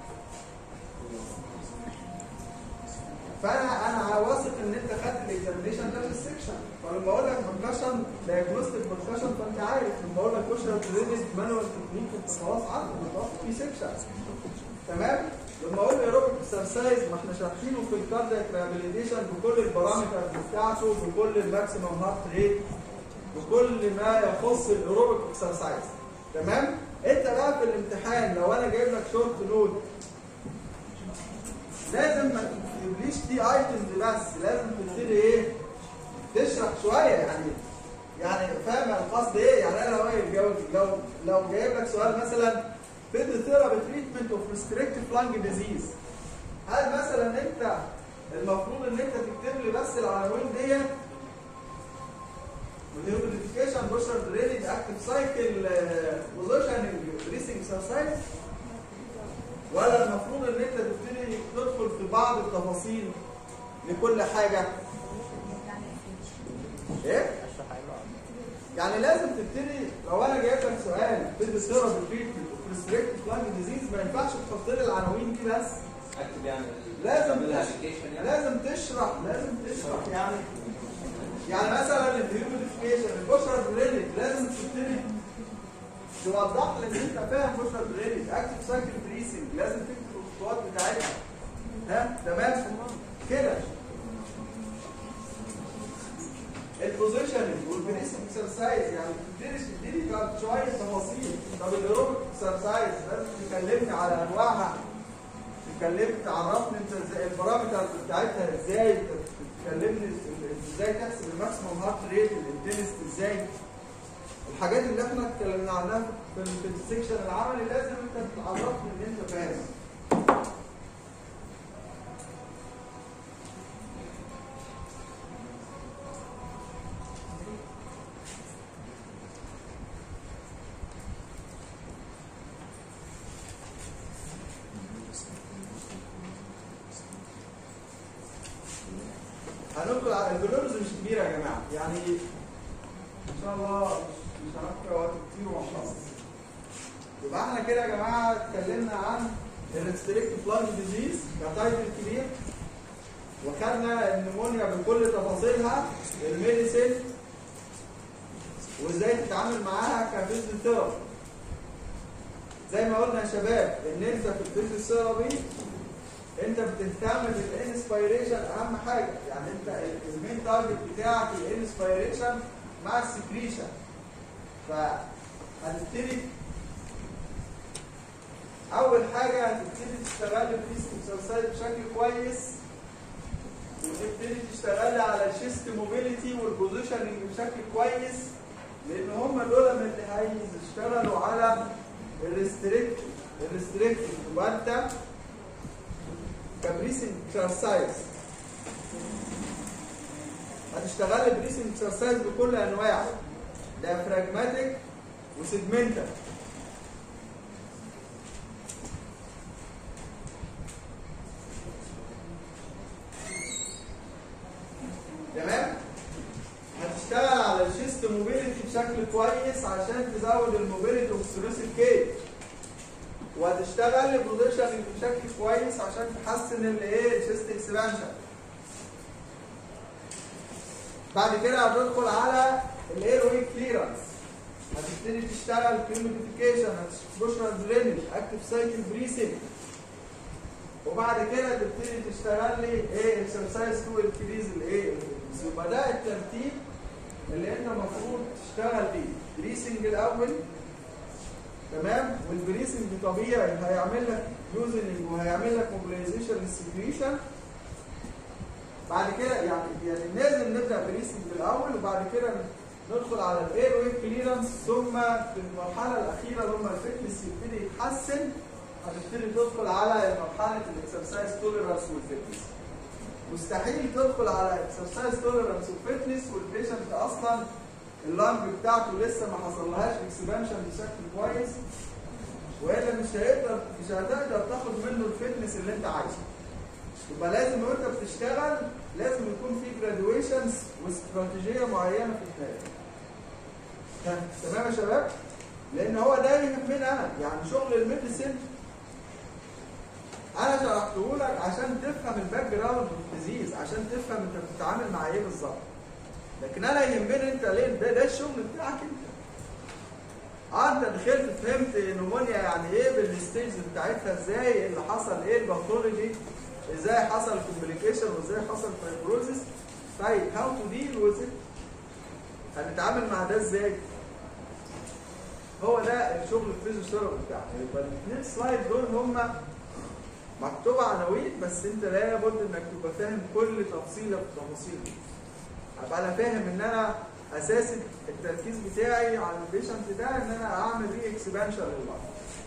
فانا انا واثق ان انت خدت الاكزامينيشن ده في السكشن فلما اقول لك بركشن دايجنوستيك بركشن فانت عارف لما اقول لك كوشر تريدس مانوال تكنيك انت خلاص عارف انت في سكشن تمام لما اقول ايروبيك اكسرسايز ما احنا شارحينه في الكاردياك ريهابيليتيشن بكل البارامتر بتاعته بكل الماكسيمم هارت ريت بكل ما يخص الايروبيك اكسرسايز تمام انت بقى في الامتحان لو انا جايب لك شورت نوت لازم ما تجيبليش دي ايتمز بس لازم تبتدي ايه تشرح شويه يعني يعني فاهم القصد ايه يعني انا لو لو لو, لو جايب لك سؤال مثلا فيد ثيرابي تريتمنت اوف ريستريكتيف لانج ديزيز هل مثلا انت المفروض ان انت تكتب لي بس العناوين ديت موديفيكيشن بوشر درينج اكتف سايكل بوزيشننج بريسنج اكسرسايز ولا المفروض ان انت تبتدي تدخل في بعض التفاصيل لكل حاجه ايه اشرح اي نوع يعني لازم تبتدي لو انا جايب لك سؤال في الثيرابي تريتمنت اوف ريستريكتيف لانج ديزيز ما ينفعش تحط لي العناوين دي بس اكتب يعني لازم تعملها تش- application يعني لازم تشرح لازم تشرح يعني يعني مثلا الهيوميديفيكيشن البشره برينج لازم تبتدي توضح لي ان انت فاهم بشره برينج اكتف سايكل بريسنج لازم تكتب الخطوات بتاعتها ها تمام كده البوزيشننج والبريسنج اكسرسايز يعني تبتدي تديني كده شويه تفاصيل طب الايروبيك اكسرسايز لازم تكلمني على انواعها تكلمني تعرفني انت ازاي البارامتر بتاعتها ازاي تكلمني ازاي تحسب الماكسيموم هارت ريت الانتنست ازاي الحاجات اللي احنا اتكلمنا عنها في في السكشن العملي لازم انت تعرفني ان انت فاهم هندخل على الجلوبز مش كبيره يا جماعه يعني ان شاء الله مش مش هناخد وقت كتير وهنخلص يبقى احنا كده يا جماعه اتكلمنا عن الريستريكتيف لانج ديزيز كتايتل كبير وخدنا النمونيا بكل تفاصيلها الميديسين وازاي تتعامل معاها كفيزيوثيرابي زي ما قلنا يا شباب ان انت في الفيزيوثيرابي انت بتهتم بالانسبيريشن اهم حاجه يعني انت المين تارجت بتاعك الانسبيريشن مع السكريشن فهتبتدي اول حاجه هتبتدي تشتغل الفيس اكسرسايز بشكل كويس وتبتدي تشتغل على الشيست موبيليتي والبوزيشننج بشكل كويس لان هم دول من اللي هيشتغلوا على الريستريكت الريستريكت يبقى انت كبريسنج اكسرسايز هتشتغل بريسنج اكسرسايز بكل انواعه ديافراجماتيك وسيجمنتال تمام هتشتغل على الشيست موبيليتي بشكل كويس عشان تزود الموبيليتي اوف كيج وهتشتغل بوزيشننج بشكل كويس عشان تحسن الايه الشيست اكسبانشن بعد كده هتدخل على الاير ويك كليرنس هتبتدي تشتغل كليميفيكيشن هتبشر درينج اكتف سايكل بريسنج وبعد كده تبتدي تشتغل لي ايه اكسرسايز تو انكريز الايه يبقى ده الترتيب اللي انت المفروض تشتغل بيه بريسنج الاول تمام والبريسنج طبيعي هيعمل لك يوزنج وهيعمل لك موبيلايزيشن للسكريشن بعد كده يعني يعني لازم نبدا بريسنج الاول وبعد كده ندخل على الاير ويك كليرنس ثم في المرحله الاخيره لما الفتنس يبتدي يتحسن هتبتدي تدخل على مرحله الاكسرسايز توليرانس والفتنس مستحيل تدخل على اكسرسايز توليرانس والفتنس والبيشنت اصلا اللانج بتاعته لسه ما حصلهاش اكسبانشن بشكل كويس والا مش هيقدر مش هتقدر تاخد منه الفتنس اللي انت عايزه يبقى لازم وانت بتشتغل لازم يكون في جرادويشنز واستراتيجيه معينه في الحياه تمام يا شباب لان هو ده يهمنا انا يعني شغل الميديسن انا شرحته لك عشان تفهم الباك جراوند ديزيز عشان تفهم انت بتتعامل مع ايه بالظبط لكن انا يهمني انت ليه ده, ده الشغل بتاعك انت اه انت دخلت فهمت نمونيا يعني ايه بالستيجز بتاعتها ازاي اللي حصل ايه الباثولوجي ازاي حصل كومبليكيشن وازاي حصل فايبروزس طيب هاو تو ديل وذ هنتعامل مع ده ازاي؟ هو ده الشغل الفيزيوثيرابي بتاعك يبقى الاثنين سلايد دول هم مكتوبه عناوين بس انت لابد انك تبقى فاهم كل تفصيله في التفاصيل دي. ابقى انا فاهم ان انا اساس التركيز بتاعي على البيشنت ده ان انا اعمل ري اكسبانشن للبطن.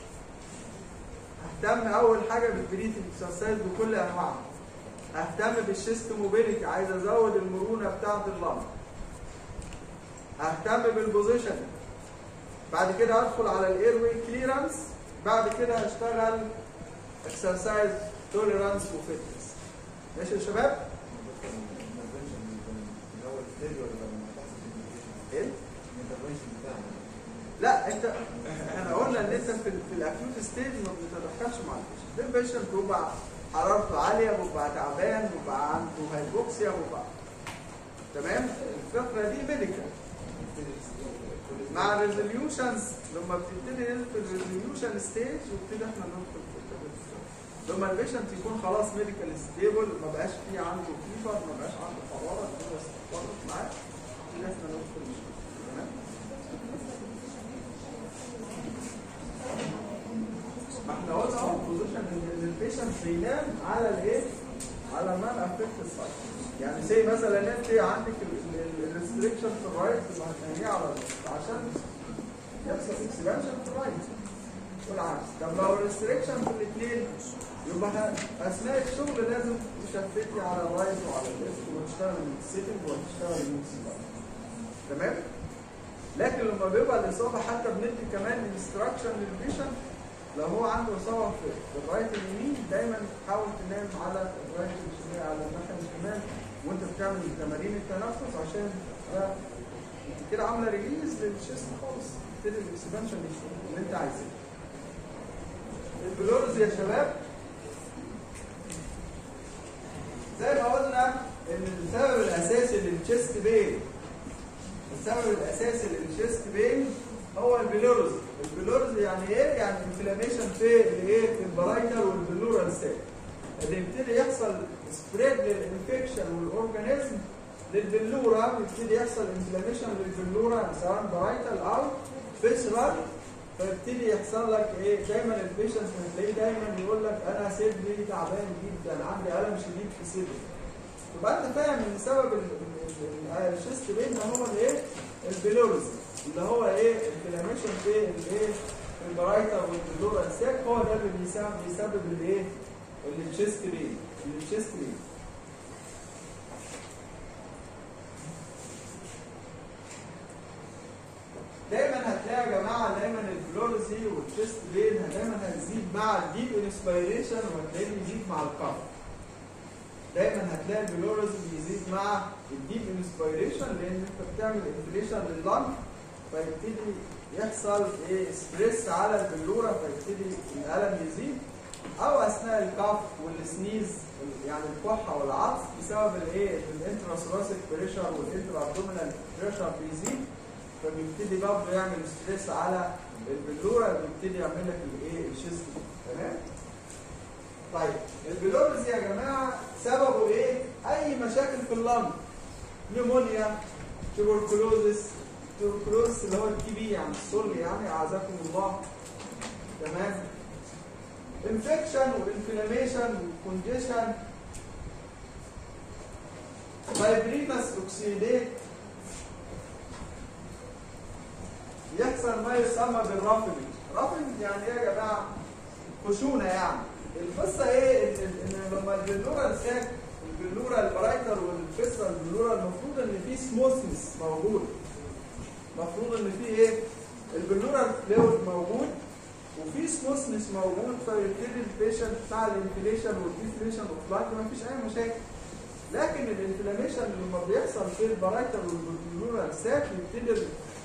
اهتم اول حاجه بالبريتنج اكسرسايز بكل انواعها. اهتم بالشيست موبيليتي عايز ازود المرونه بتاعه اللنج. اهتم بالبوزيشن بعد كده ادخل على الاير واي كليرنس بعد كده هشتغل اكسرسايز توليرانس وفتنس ماشي يا شباب؟ ايه؟ لا انت احنا قلنا ان انت في, في الاكيوت ستيج ما بتتدخلش مع البيشنت البيشنت بيبقى حرارته عاليه بيبقى تعبان بيبقى عنده هايبوكسيا بيبقى تمام الفقره دي ميديكال مع الريزوليوشنز لما بتبتدي ندخل الريزوليوشن ستيج وبتبتدي احنا ندخل في التفاصيل. لما البيشنت يكون خلاص ميديكال ستيبل ما بقاش فيه عنده فيفر ما بقاش عنده حراره الدنيا استقرت معاه كده احنا ندخل تمام ما احنا قلنا اهو بوزيشن ان البيشنت بينام على الايه؟ على النون افكتد سايد يعني زي مثلا انت عندك الريستريكشن في الرايت تبقى هتنهيه على الليفت عشان يحصل اكسبانشن في الرايت والعكس طب لو الريستريكشن في الاثنين يبقى ه- اثناء الشغل لازم تشفتي على الرايت وعلى الليفت وتشتغل من السيتنج وتشتغل من السيتنج تمام؟ لكن لما بيبقى الاصابه حتى بندي كمان انستراكشن للبيشنت لو هو عنده اصابه في في الرايت اليمين دايما تحاول تنام على الرايت الشمال على الناحيه الشمال وانت بتعمل تمارين التنفس عشان ده كده عامله ريليز للشيست خالص تبتدي الاكسبانشن اللي انت عايزاه البلورز يا شباب زي ما قلنا ان السبب الاساسي للتشيست بين السبب الاساسي للتشيست بين هو البلورز البلورز يعني ايه يعني انفلاميشن في الايه في البرايتال والبلورال سيل اللي يبتدي يحصل سبريد للانفكشن والاورجانيزم للبلوره يبتدي يحصل انفلاميشن للبلوره سواء برايتال او فيسرال فيبتدي يحصل لك ايه دايما البيشنت هتلاقيه دايما يقول لك انا صدري تعبان جدا عندي الم شديد في صدري تبقى انت فاهم ان سبب الشيست بين ده هو الايه البلورز اللي هو ايه الانفلاميشن في الايه في البرايتال والبلورال ساك هو ده اللي بيسبب بيسبب الايه الشيست بين الشيست بين دايما هتلاقي يا جماعه دايما البلورزي والشيست بين دايما هتزيد مع الديب انسبيريشن وهتلاقيه بيزيد مع الكف دايما هتلاقي البلورزي بيزيد مع الديب انسبيريشن لان انت بتعمل انفليشن لللنج فيبتدي يحصل ايه ستريس على البلوره فيبتدي الالم يزيد او اثناء الكف والسنيز يعني الكحه والعطس بسبب الايه الانتراسوراسيك بريشر والانترا ابدومينال بريشر بيزيد فبيبتدي برضه يعمل ستريس على البلوره بيبتدي يعمل لك الايه الشيست تمام طيب البلورز يا جماعه سببه ايه اي مشاكل في اللنج نيمونيا تيبركلوزس تيبركلوزس اللي هو التي بي يعني السل يعني اعزكم الله تمام انفكشن وانفلاميشن وكونجيشن فايبرينس اوكسيديت يحصل ما يسمى بالرافلنج رافلنج يعني ايه يا جماعه خشونه يعني القصه ايه ان إن لما البلوره الساك البلوره البرايتر والفيسرال البلوره المفروض ان في سموثنس موجود المفروض ان في ايه البلوره فلويد موجود وفي سموثنس موجود فيبتدي البيشنت بتاع الانفليشن والديفليشن اوف ما فيش اي مشاكل لكن الانفلاميشن لما بيحصل في البرايتر والبلوره الساك يبتدي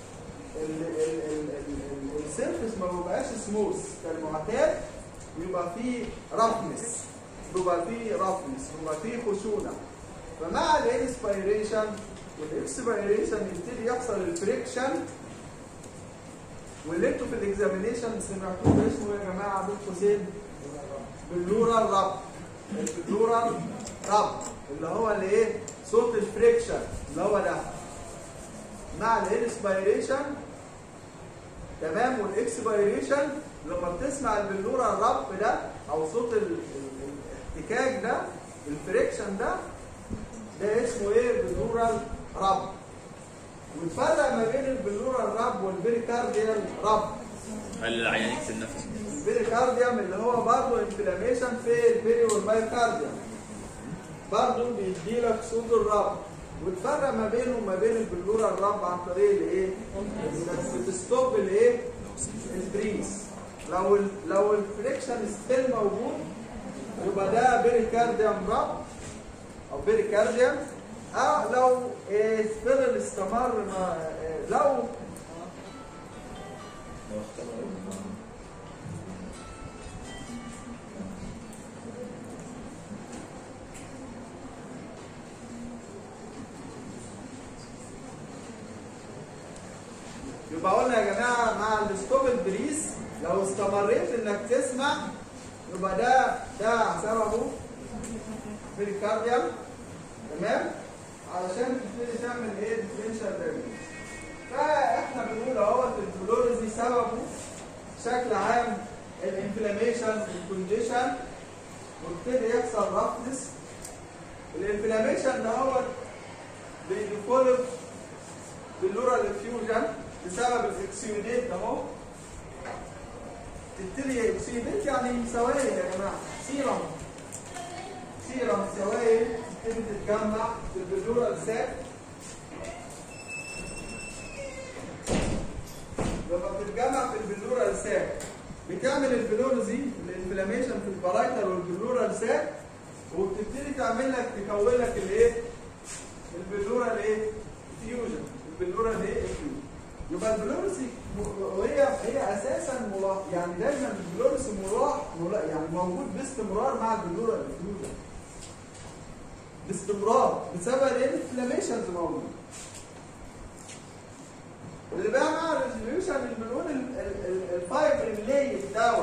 السيرفس ما بيبقاش سموث كالمعتاد بيبقى فيه رفنس بيبقى فيه رفنس بيبقى فيه خشونه فمع الانسبيريشن والاكسبيريشن يبتدي يحصل الفريكشن واللي انتوا في الاكزامينيشن سمعتوه اسمه يا جماعه بين قوسين بلورال رب البلورال رب اللي هو الايه صوت الفريكشن اللي هو ده مع الانسبيريشن تمام والاكسبيريشن لما بتسمع البلوره الرب ده او صوت ال- ال- الاحتكاك ده الفريكشن ده ده اسمه ايه بلورال رب وتفرق ما بين البلورال رب والبريكارديال رب خلي العيان يكسب نفسه البريكارديوم اللي هو برضه انفلاميشن في البيري والمايوكارديوم برضه بيدي لك صوت الرب وتفرق ما بينه وما بين البلورة الرب عن طريق الايه؟ انك بتستوب الايه؟ البريس لو ال لو الفريكشن ستيل موجود يبقى ده بيريكارديوم رب او بيريكارديوم او لو إيه فضل استمر ما إيه لو يبقى قلنا يا جماعه مع الستوب البريس لو استمريت انك تسمع يبقى ده ده سببه بريكارديوم تمام علشان تبتدي تعمل ايه ديفرنشال دايجنوز فاحنا بنقول اهوت الفلوريزي سببه بشكل عام الانفلاميشن والكونجيشن وابتدي يحصل رفنس الانفلاميشن ده هو بيديفولب باللورال افيوجن بسبب الاكسيوديت اهو تبتدي اكسيوديت يعني سوائل يا جماعه سيرم سيرم سوائل تبتدي تتجمع في البلورال ساك لما بتتجمع في البلورال ساك بتعمل البلورزي الانفلاميشن في البرايتال والبلورال ساك وبتبتدي تعمل لك تكون لك الايه؟ البلورال ايه؟ فيوجن البلورال ايه افيوجن يبقى البلورسي وهي هي اساسا ملاح يعني دايما البلورسي ملاح ملا- يعني موجود باستمرار مع البلورال افيوجن باستمرار بسبب الانفلاميشنز موجود اللي بقى مع الريزوليوشن اللي بنقول الفايبرين لاي داون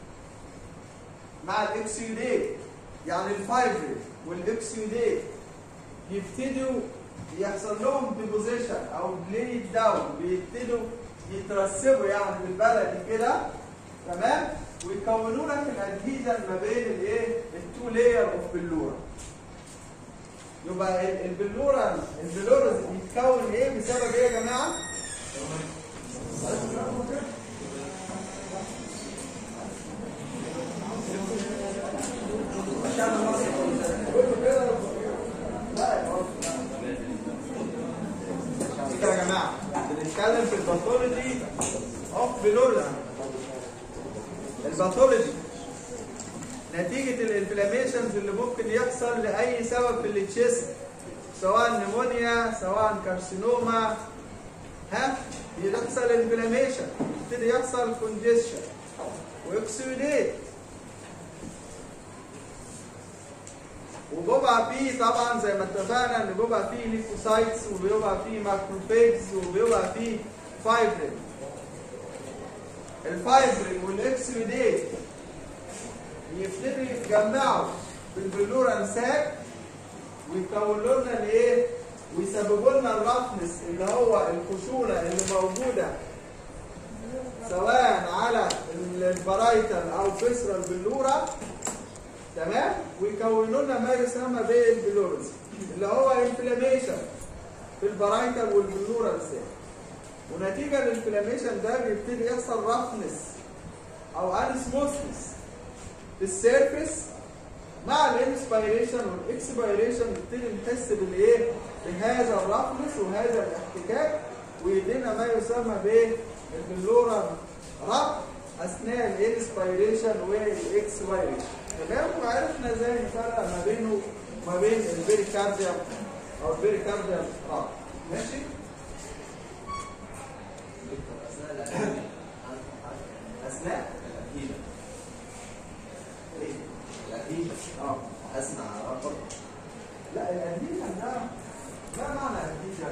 مع الاكسيوديت يعني الفايبرين والاكسيوديت يبتدوا يحصل لهم ديبوزيشن او بلاي داون بيبتدوا يترسبوا يعني بالبلدي كده تمام ويكونوا لك الادهيجن ما بين الايه التو لاير اوف بلورا يبقى ال- البلورا البلورا يتكون ايه بسبب ايه يا جماعه؟ كده يا جماعه بنتكلم في الباثولوجي اوف بلورا الباثولوجي نتيجة الانفلاميشنز اللي ممكن يحصل لأي سبب في التشيست سواء نيمونيا سواء كارسينوما ها يحصل انفلاميشن يبتدي يحصل كونجيشن واكسيوديت وبيبقى فيه طبعا زي ما اتفقنا ان بيبقى فيه ليكوسايتس وبيبقى فيه ماكروفيجز وبيبقى فيه فايبرين الفايبرين والاكسيوديت يبتدوا يتجمعوا في البلورال ساك ويكونوا لنا الايه؟ ويسببوا لنا الرفنس اللي هو الخشونه اللي موجوده سواء على البرايتال او فيسرال بلورا تمام ويكونوا لنا ما يسمى بالبلورز اللي هو انفلاميشن في البرايتال والبلورال ساك ونتيجه للانفلاميشن ده بيبتدي يحصل رفنس او انسموسنس في السيرفيس مع الانسبيريشن والاكسبيريشن نبتدي نحس بالايه؟ بهذا الرفنس وهذا الاحتكاك ويدينا ما يسمى بالبلورال رب اثناء الانسبيريشن والاكسبيريشن تمام وعرفنا ازاي نفرق ما بينه وما بين البيريكارديوم او البيريكارديوم رب ماشي؟ اثناء ايه؟ الادهيجن اه اسمع رقم لا الادهيجن ده ما معنى الادهيجن؟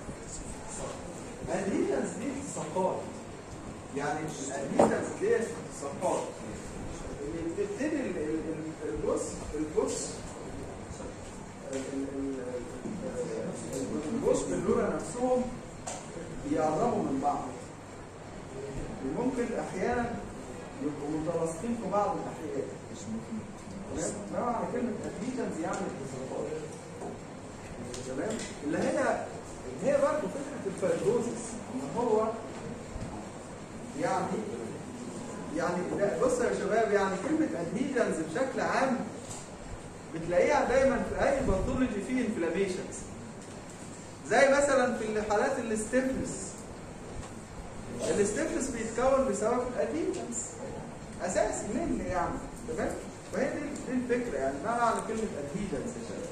الادهيجنز دي التصاقات يعني الادهيجنز دي التصاقات اللي بتبتدي ال- ال- ال- البص البص ال- ال- ال- البص باللورة نفسهم بيقربوا من بعض وممكن احيانا يبقوا متلاصقين في بعض الاحيان تمام ما معنى كلمه ادهيجنز يعني اتصالات تمام اللي هنا اللي هي برضه فكره الفايبروزس ان هو يعني يعني لا بص يا شباب يعني كلمه ادهيجنز بشكل عام بتلاقيها دايما في اي باثولوجي فيه انفلاميشنز زي مثلا في حالات الاستفلس الاستفلس بيتكون بسبب الادهيجنز اساسي منه يعني تمام فهي دي دي الفكره يعني ما معنى كلمه ادهيجنز يا شباب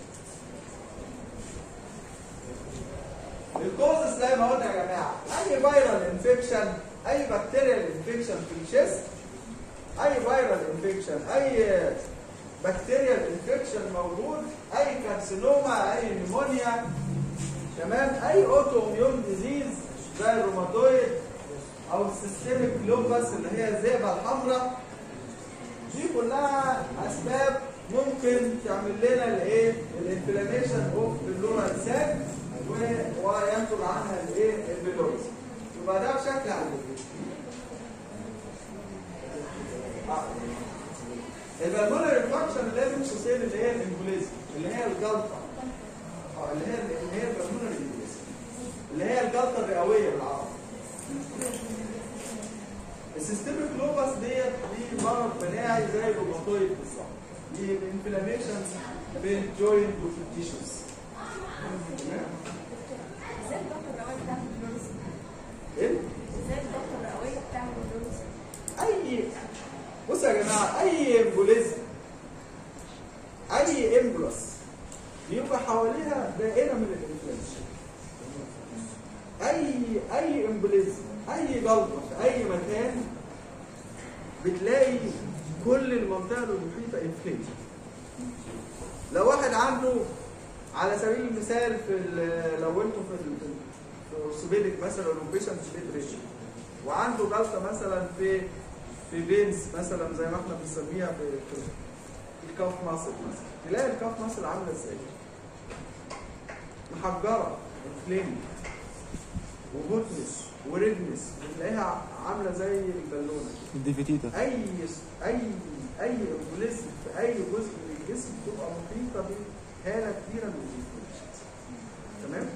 الكوزس زي ما قلنا يا جماعه اي فيرال انفكشن اي بكتيريال انفكشن في الشيست اي فيرال انفكشن اي بكتيريال انفكشن موجود اي كارسينوما اي نيمونيا تمام اي اوتو اميون ديزيز زي الروماتويد او السيستميك لوبس اللي هي الذئبه الحمراء دي كلها اسباب ممكن تعمل لنا الايه الانفلاميشن اوف اللورال ساك وينتج عنها الايه البلورز يبقى ده بشكل عام البلمونري فانكشن لازم تصير اللي هي الامبوليزم اللي هي الجلطه اه اللي هي اللي هي البلمونري امبوليزم اللي هي الجلطه الرئويه بالعربي السيستميك لوبس ديت دي مرض مناعي زي الروماتويد بالظبط دي انفلاميشن في الجوينت وفي التيشوز تمام ازاي الدكتور الرئوية بتعمل بلورز؟ ايه ازاي الدكتور الرئوية بتعمل بلورز؟ اي بص يا جماعه اي امبوليزم اي امبولس بيبقى حواليها دائره من الانفلاميشن اي اي امبوليزم اي جلطه في اي مكان بتلاقي كل المنطقه المحيطه انفليت لو واحد عنده على سبيل المثال في ال- لو انتوا في ال- في ال- في اورثوبيديك مثلا الاوبريشن سبيد ريشن وعنده جلطه مثلا في في فينز مثلا زي ما احنا بنسميها في في في الكاف ماسل مثلا تلاقي الكاف ماسل عامله ازاي؟ محجره انفليم وهوتنس وريدنس بتلاقيها عامله زي البالونه الديفيتيتا اي اي اي امبوليزم في اي جزء من الجسم بتبقى محيطه بهاله كبيره من الانفلاميشنز تمام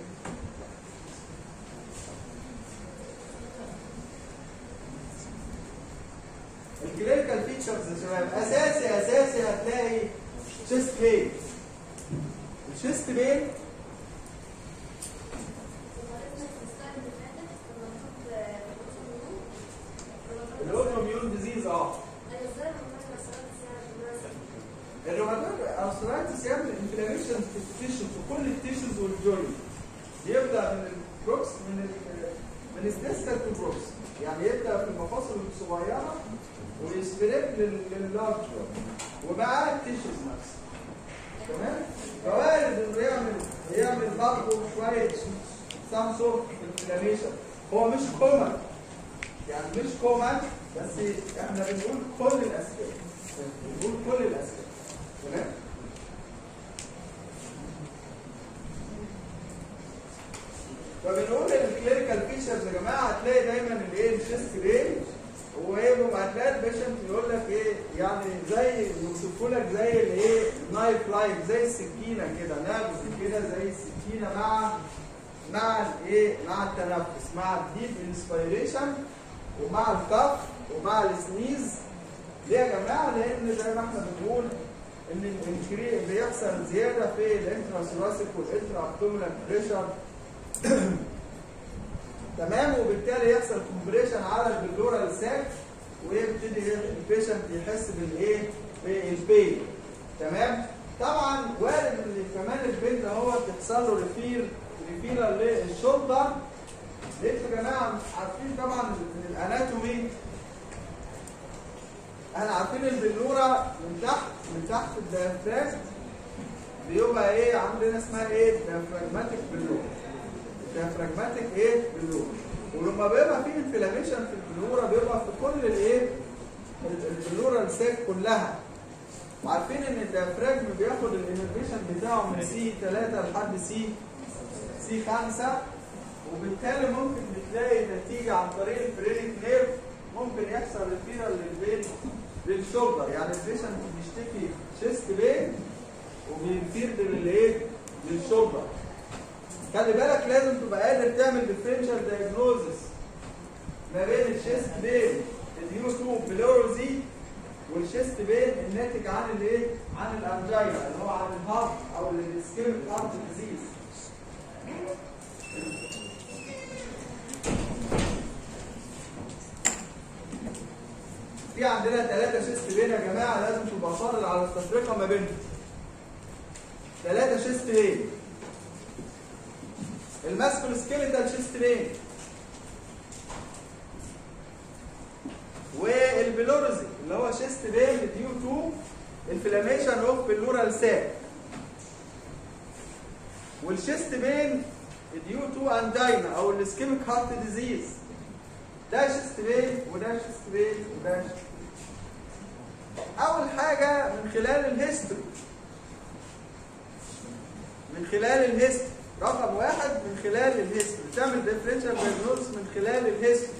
الكلينيكال فيتشرز يا شباب اساسي اساسي هتلاقي شيست بين الشيست بين الاوتوميون ديزيز اه الروماتويد ارثرايتس يعمل انفلاميشن في التيشو في كل التيشوز والجوينت يبدا من البروكس من ال من الديستال تو بروكس يعني يبدا في المفاصل الصغيره ويسبريد لللارج ومعاه التيشوز نفسه تمام فوارد انه يعمل يعمل برضه شويه سام سورت انفلاميشن هو مش كومن يعني مش كومن بس احنا بنقول كل الاسباب بنقول كل الاسباب تمام فبنقول الكلينيكال فيشرز يا جماعه هتلاقي دايما الايه الشيست بين ويبقى هتلاقي البيشنت يقول لك ايه يعني زي يوصفوا لك زي الايه نايف لايف زي السكينه كده نابز كده زي السكينه مع مع الايه مع التنفس مع الديب انسبيريشن ومع الكف ومع السنيز ليه يا جماعه لان زي ما احنا بنقول ان الانكري بيحصل زياده في الانتراسوراسيك والانترا ابدومينال بريشر تمام وبالتالي يحصل كومبريشن على البلورال ساك ويبتدي البيشنت يحس بالايه بالبين تمام طبعا وارد ان كمان البين ده هو تحصل له ريفيل ريفيلر للشولدر انتوا يا جماعه عارفين طبعا من الاناتومي احنا عارفين البلوره من تحت من تحت الديافراجم بيبقى ايه عندنا اسمها ايه ديافراجماتيك بلوره ديافراجماتيك ايه بلوره ولما بيبقى في انفلاميشن في البلوره بيبقى في كل الايه البلوره الساك كلها وعارفين ان الديافراجم بياخد الانرفيشن بتاعه من سي 3 لحد سي سي 5 وبالتالي ممكن بتلاقي نتيجه عن طريق الفرينيك نيرف ممكن يحصل ريفيرال للبين للشولدر يعني البيشنت بيشتكي شيست بين وبيفير للايه للشولدر خلي بالك لازم تبقى قادر تعمل ديفرنشال دايجنوزس ما بين الشيست بين اليو 2 بلورزي والشيست بين الناتج عن الايه عن الانجينا اللي هو عن الهارت او السكيل هارت ديزيز في عندنا ثلاثة شيست بين يا جماعة لازم تبقى صادر على التفرقة ما بينهم. ثلاثة شيست بين. الماسكول سكيليتال شيست بين. والبلورزي اللي هو شيست بين ديو تو انفلاميشن اوف بلورال ساك. والشيست بين ديو تو انداينا او الاسكيميك هارت ديزيز. ده شيست بين وده شيست بين وده شيست اول حاجه من خلال الهيستوري من خلال الهيستوري رقم واحد من خلال الهيستوري تعمل ديفرنشال دايجنوز من خلال الهيستوري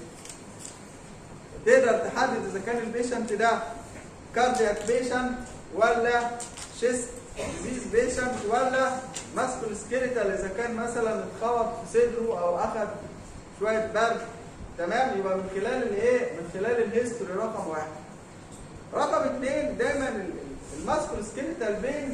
تقدر تحدد اذا كان البيشنت ده كاردياك بيشنت ولا شيست ديزيز بيشنت ولا ماسكول سكيليتال اذا كان مثلا اتخبط في صدره او اخذ شويه برد تمام يبقى من خلال الايه من خلال الهيستوري رقم واحد رقم اثنين دايما الماسكول سكيليتال بينز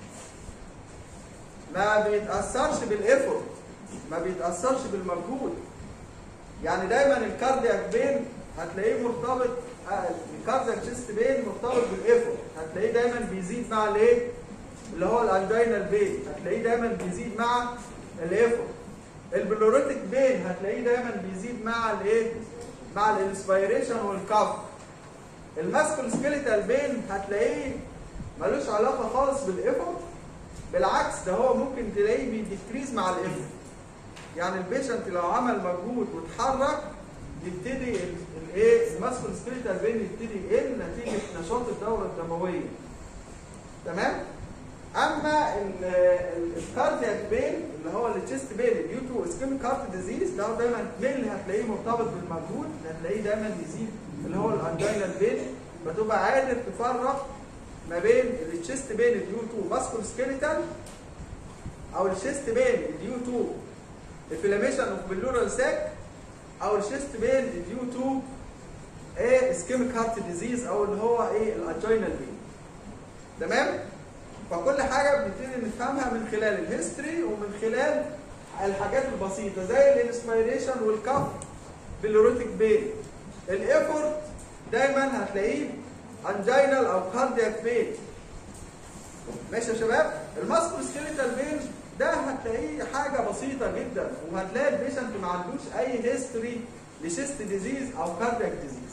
ما بيتاثرش بالافورت ما بيتاثرش بالمجهود يعني دايما الكاردياك بين هتلاقيه مرتبط الكاردياك شيست بين مرتبط بالافورت هتلاقيه دايما بيزيد مع الايه اللي هو الانجينال بين هتلاقيه دايما بيزيد مع الافورت البلوريتك بين هتلاقيه دايما بيزيد مع الايه مع الانسبيريشن والكف الماسكول سكيليتال بين هتلاقيه ملوش علاقه خالص بالافورت بالعكس ده هو ممكن تلاقيه بيديكريز مع الافورت يعني البيشنت لو عمل مجهود واتحرك يبتدي ال- الايه الماسكول سكيليتال بين يبتدي يقل نتيجه نشاط الدوره الدمويه تمام اما الكاردياك بين اللي هو التشيست بين ديو تو اسكيميك هارت ديزيز ده دايما ميل هتلاقيه مرتبط بالمجهود هتلاقيه دايما يزيد اللي هو الانجينال بين فتبقى قادر تفرق ما بين التشيست بين ديو تو ماسكول سكيليتال او الشيست بين ديو تو انفلاميشن اوف بلورال ساك او الشيست بين ديو تو ايه اسكيميك هارت ديزيز او اللي هو ايه الانجينال بين تمام فكل حاجه بنبتدي نفهمها من خلال الهيستوري ومن خلال الحاجات البسيطه زي الانسبيريشن والكف بالروتيك بين الايفورت دايما هتلاقيه انجينال او كاردياك بين ماشي يا شباب الماسكول سكيليتال بين ده هتلاقيه حاجه بسيطه جدا وهتلاقي البيشنت ما عندوش اي هيستوري لشيست ديزيز او كاردياك ديزيز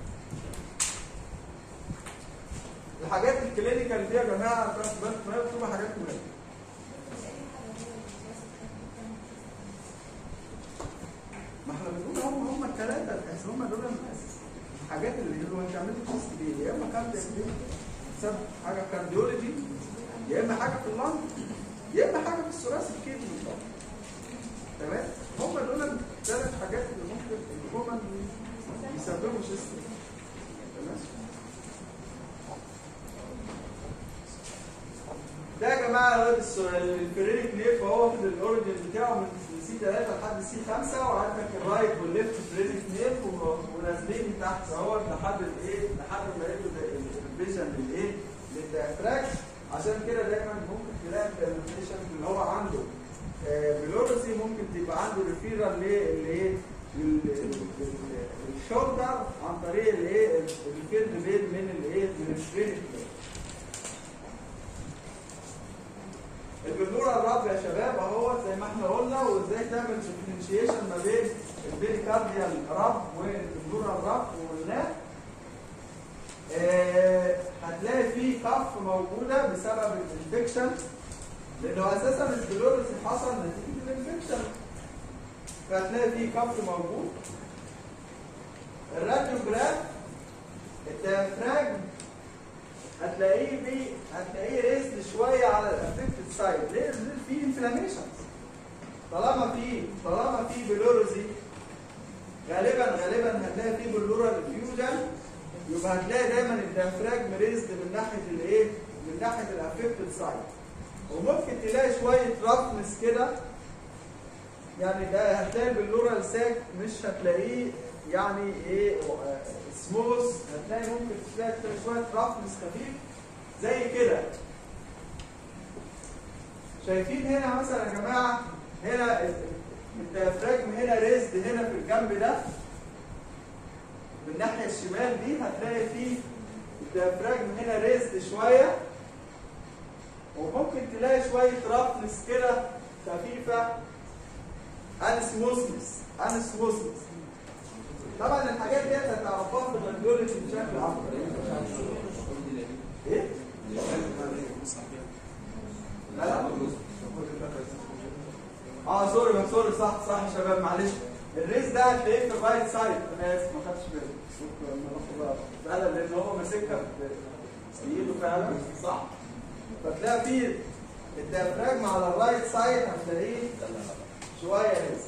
الحاجات الكلينيكال دي يا جماعه بس بس ما هي بتبقى حاجات مهمه ما احنا بنقول هم هم الثلاثه الاساس هم دول الاساس الحاجات اللي هو انت عملت تيست دي يا اما كاردياك دي بسبب حاجه كارديولوجي يا اما حاجه في اللنج يا اما حاجه في الثراث الكدني تمام هم دول الثلاث حاجات اللي ممكن اللي هم يسببوا شيست تمام ده يا جماعه الواد الفريريك نيف هو في الاوريجن بتاعه من سي 3 لحد سي 5 وعندك الرايت والليفت فريريك نيف ونازلين تحت اهو لحد الايه لحد ما يبقوا الفيجن للايه للديافراكس عشان كده دايما ممكن تلاقي البرزنتيشن اللي هو عنده بلورسي ممكن تبقى عنده ريفيرال للايه الشولدر عن طريق الايه الفيلد بين من الايه من الفريريك نيف البلورة الرب يا شباب اهو زي ما احنا قلنا وازاي تعمل ديفرنشيشن ما بين البيريكارديال رب والبلورة الرب وقلناه آه هتلاقي في كف موجودة بسبب الانفكشن لانه اساسا البلورس حصل نتيجة الانفكشن فهتلاقي في كف موجود الراديوجراف الديافراجم هتلاقيه بي هتلاقيه ريزد شويه على الافكتد سايد ليه؟ لان في انفلاميشنز طالما في طالما في بلورزي غالبا غالبا هتلاقي في بلورال فيوجن يبقى هتلاقي دايما الديافراجم ريزد من ناحيه الايه؟ من ناحيه الافكتد سايد وممكن تلاقي شويه رفنس كده يعني ده هتلاقي البلورال ساك مش هتلاقيه يعني ايه سموث هتلاقي ممكن تلاقي شويه رفنس خفيف زي كده شايفين هنا مثلا يا جماعه هنا الديافراجم هنا ريزد هنا في الجنب ده من الناحيه الشمال دي هتلاقي فيه الديافراجم هنا ريزد شويه وممكن تلاقي شويه رفنس كده خفيفه انسموسنس انسموسنس طبعا الحاجات دي هتعرفوها في الراديولوجي بشكل اكبر ايه؟ لا لا اه سوري سوري صح صح يا شباب معلش الريس ده هتلاقيه في الرايت سايد انا اسف ما خدتش بالي فعلا لان هو ماسكها بايده فعلا صح فتلاقي فيه الديافراجم على الرايت سايد هتلاقيه شويه ريس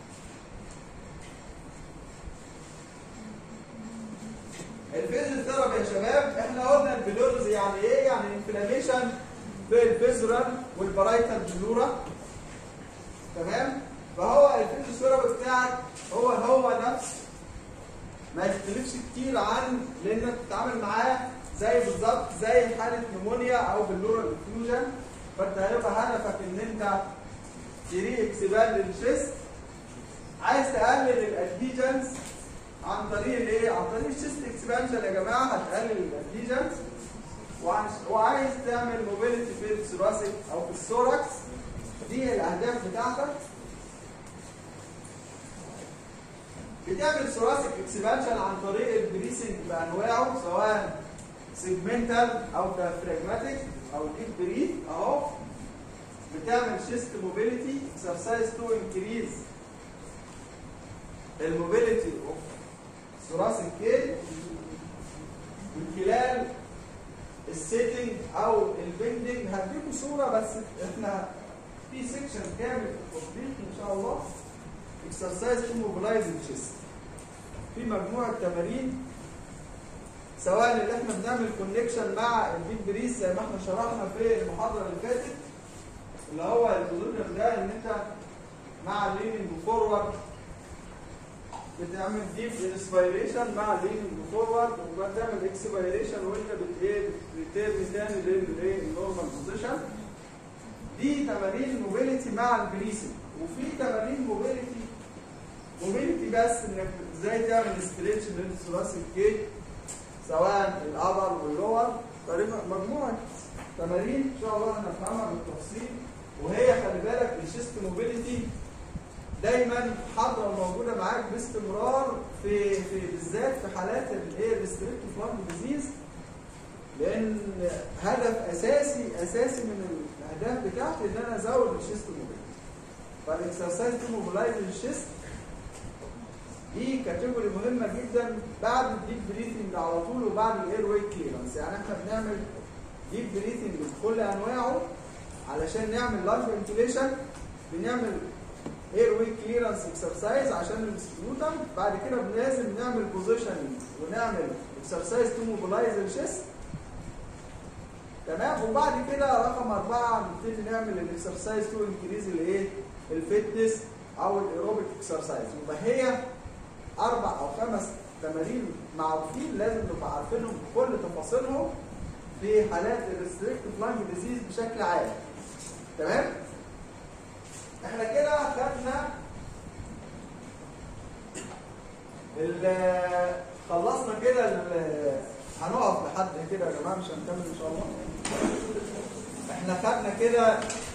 الفيزيوثيرابي يا شباب احنا قلنا البلورز يعني ايه؟ يعني انفلاميشن في الفيزرال والبرايتال بلورا تمام؟ فهو الفيزيوثيرابي بتاعك هو هو نفس ما يختلفش كتير عن لانك بتتعامل معاه زي بالظبط زي حاله نمونيا او بلورال انفيوجن فانت هيبقى هدفك ان انت تري اكسبال للشيست عايز تقلل الادهيجنز عن طريق الايه؟ عن طريق الشيست اكسبانشن يا جماعه هتقلل الادهيجنز وعايز تعمل موبيليتي في الثوراسيك او في الثوركس دي الاهداف بتاعتك بتعمل ثوراسيك اكسبانشن عن طريق البريسنج بانواعه سواء سيجمنتال او دايفراجماتيك او ديب بريث اهو بتعمل شيست موبيليتي اكسرسايز تو انكريز الموبيليتي اوف ثوراسيك كيل من خلال السيتنج او البندنج هديكم صوره بس احنا في سيكشن كامل في التطبيق ان شاء الله اكسرسايز تو موبلايز الشيست في مجموعه تمارين سواء اللي احنا بنعمل كونكشن مع البيت بريس زي ما احنا شرحنا في المحاضره اللي فاتت اللي هو البوزيشن ده ان انت مع الليننج فورورد بتعمل ديب انسبيريشن مع الليننج فورورد وبتعمل اكسبيريشن وانت بت ايه بترمي تاني للايه النورمال بوزيشن دي تمارين موبيليتي مع البريسنج وفي تمارين موبيليتي موبيليتي بس انك ازاي تعمل ستريتش للثلاثي الكيك سواء الابر واللور تقريبا مجموعه تمارين ان شاء الله هنفهمها بالتفصيل وهي خلي بالك الشيست موبيليتي دايما حاضره وموجوده معاك باستمرار في في بالذات في حالات الايه الريستريكتيف لانج ديزيز لان هدف اساسي اساسي من الاهداف بتاعتي ان انا ازود الشيست موبيليتي فالاكسرسايز تو موبلايز الشيست دي كاتيجوري مهمه جدا بعد الديب بريثنج على طول وبعد الاير واي كليرنس يعني احنا بنعمل ديب بريثنج بكل انواعه علشان نعمل لانج فنتيليشن بنعمل اير واي كليرنس اكسرسايز عشان السبيوتم بعد كده لازم نعمل بوزيشننج ونعمل اكسرسايز تو موبلايز الشيست تمام وبعد كده رقم أربعة نبتدي نعمل الاكسرسايز تو انكريز الايه الفتنس او الايروبيك اكسرسايز يبقى هي اربع او خمس تمارين معروفين لازم نبقى عارفينهم بكل تفاصيلهم في حالات الريستريكتيف لانج ديزيز بشكل عام تمام احنا كده خدنا ال- خلصنا كده ال- هنقف لحد كده يا جماعه مش هنكمل ان شاء الله احنا خدنا كده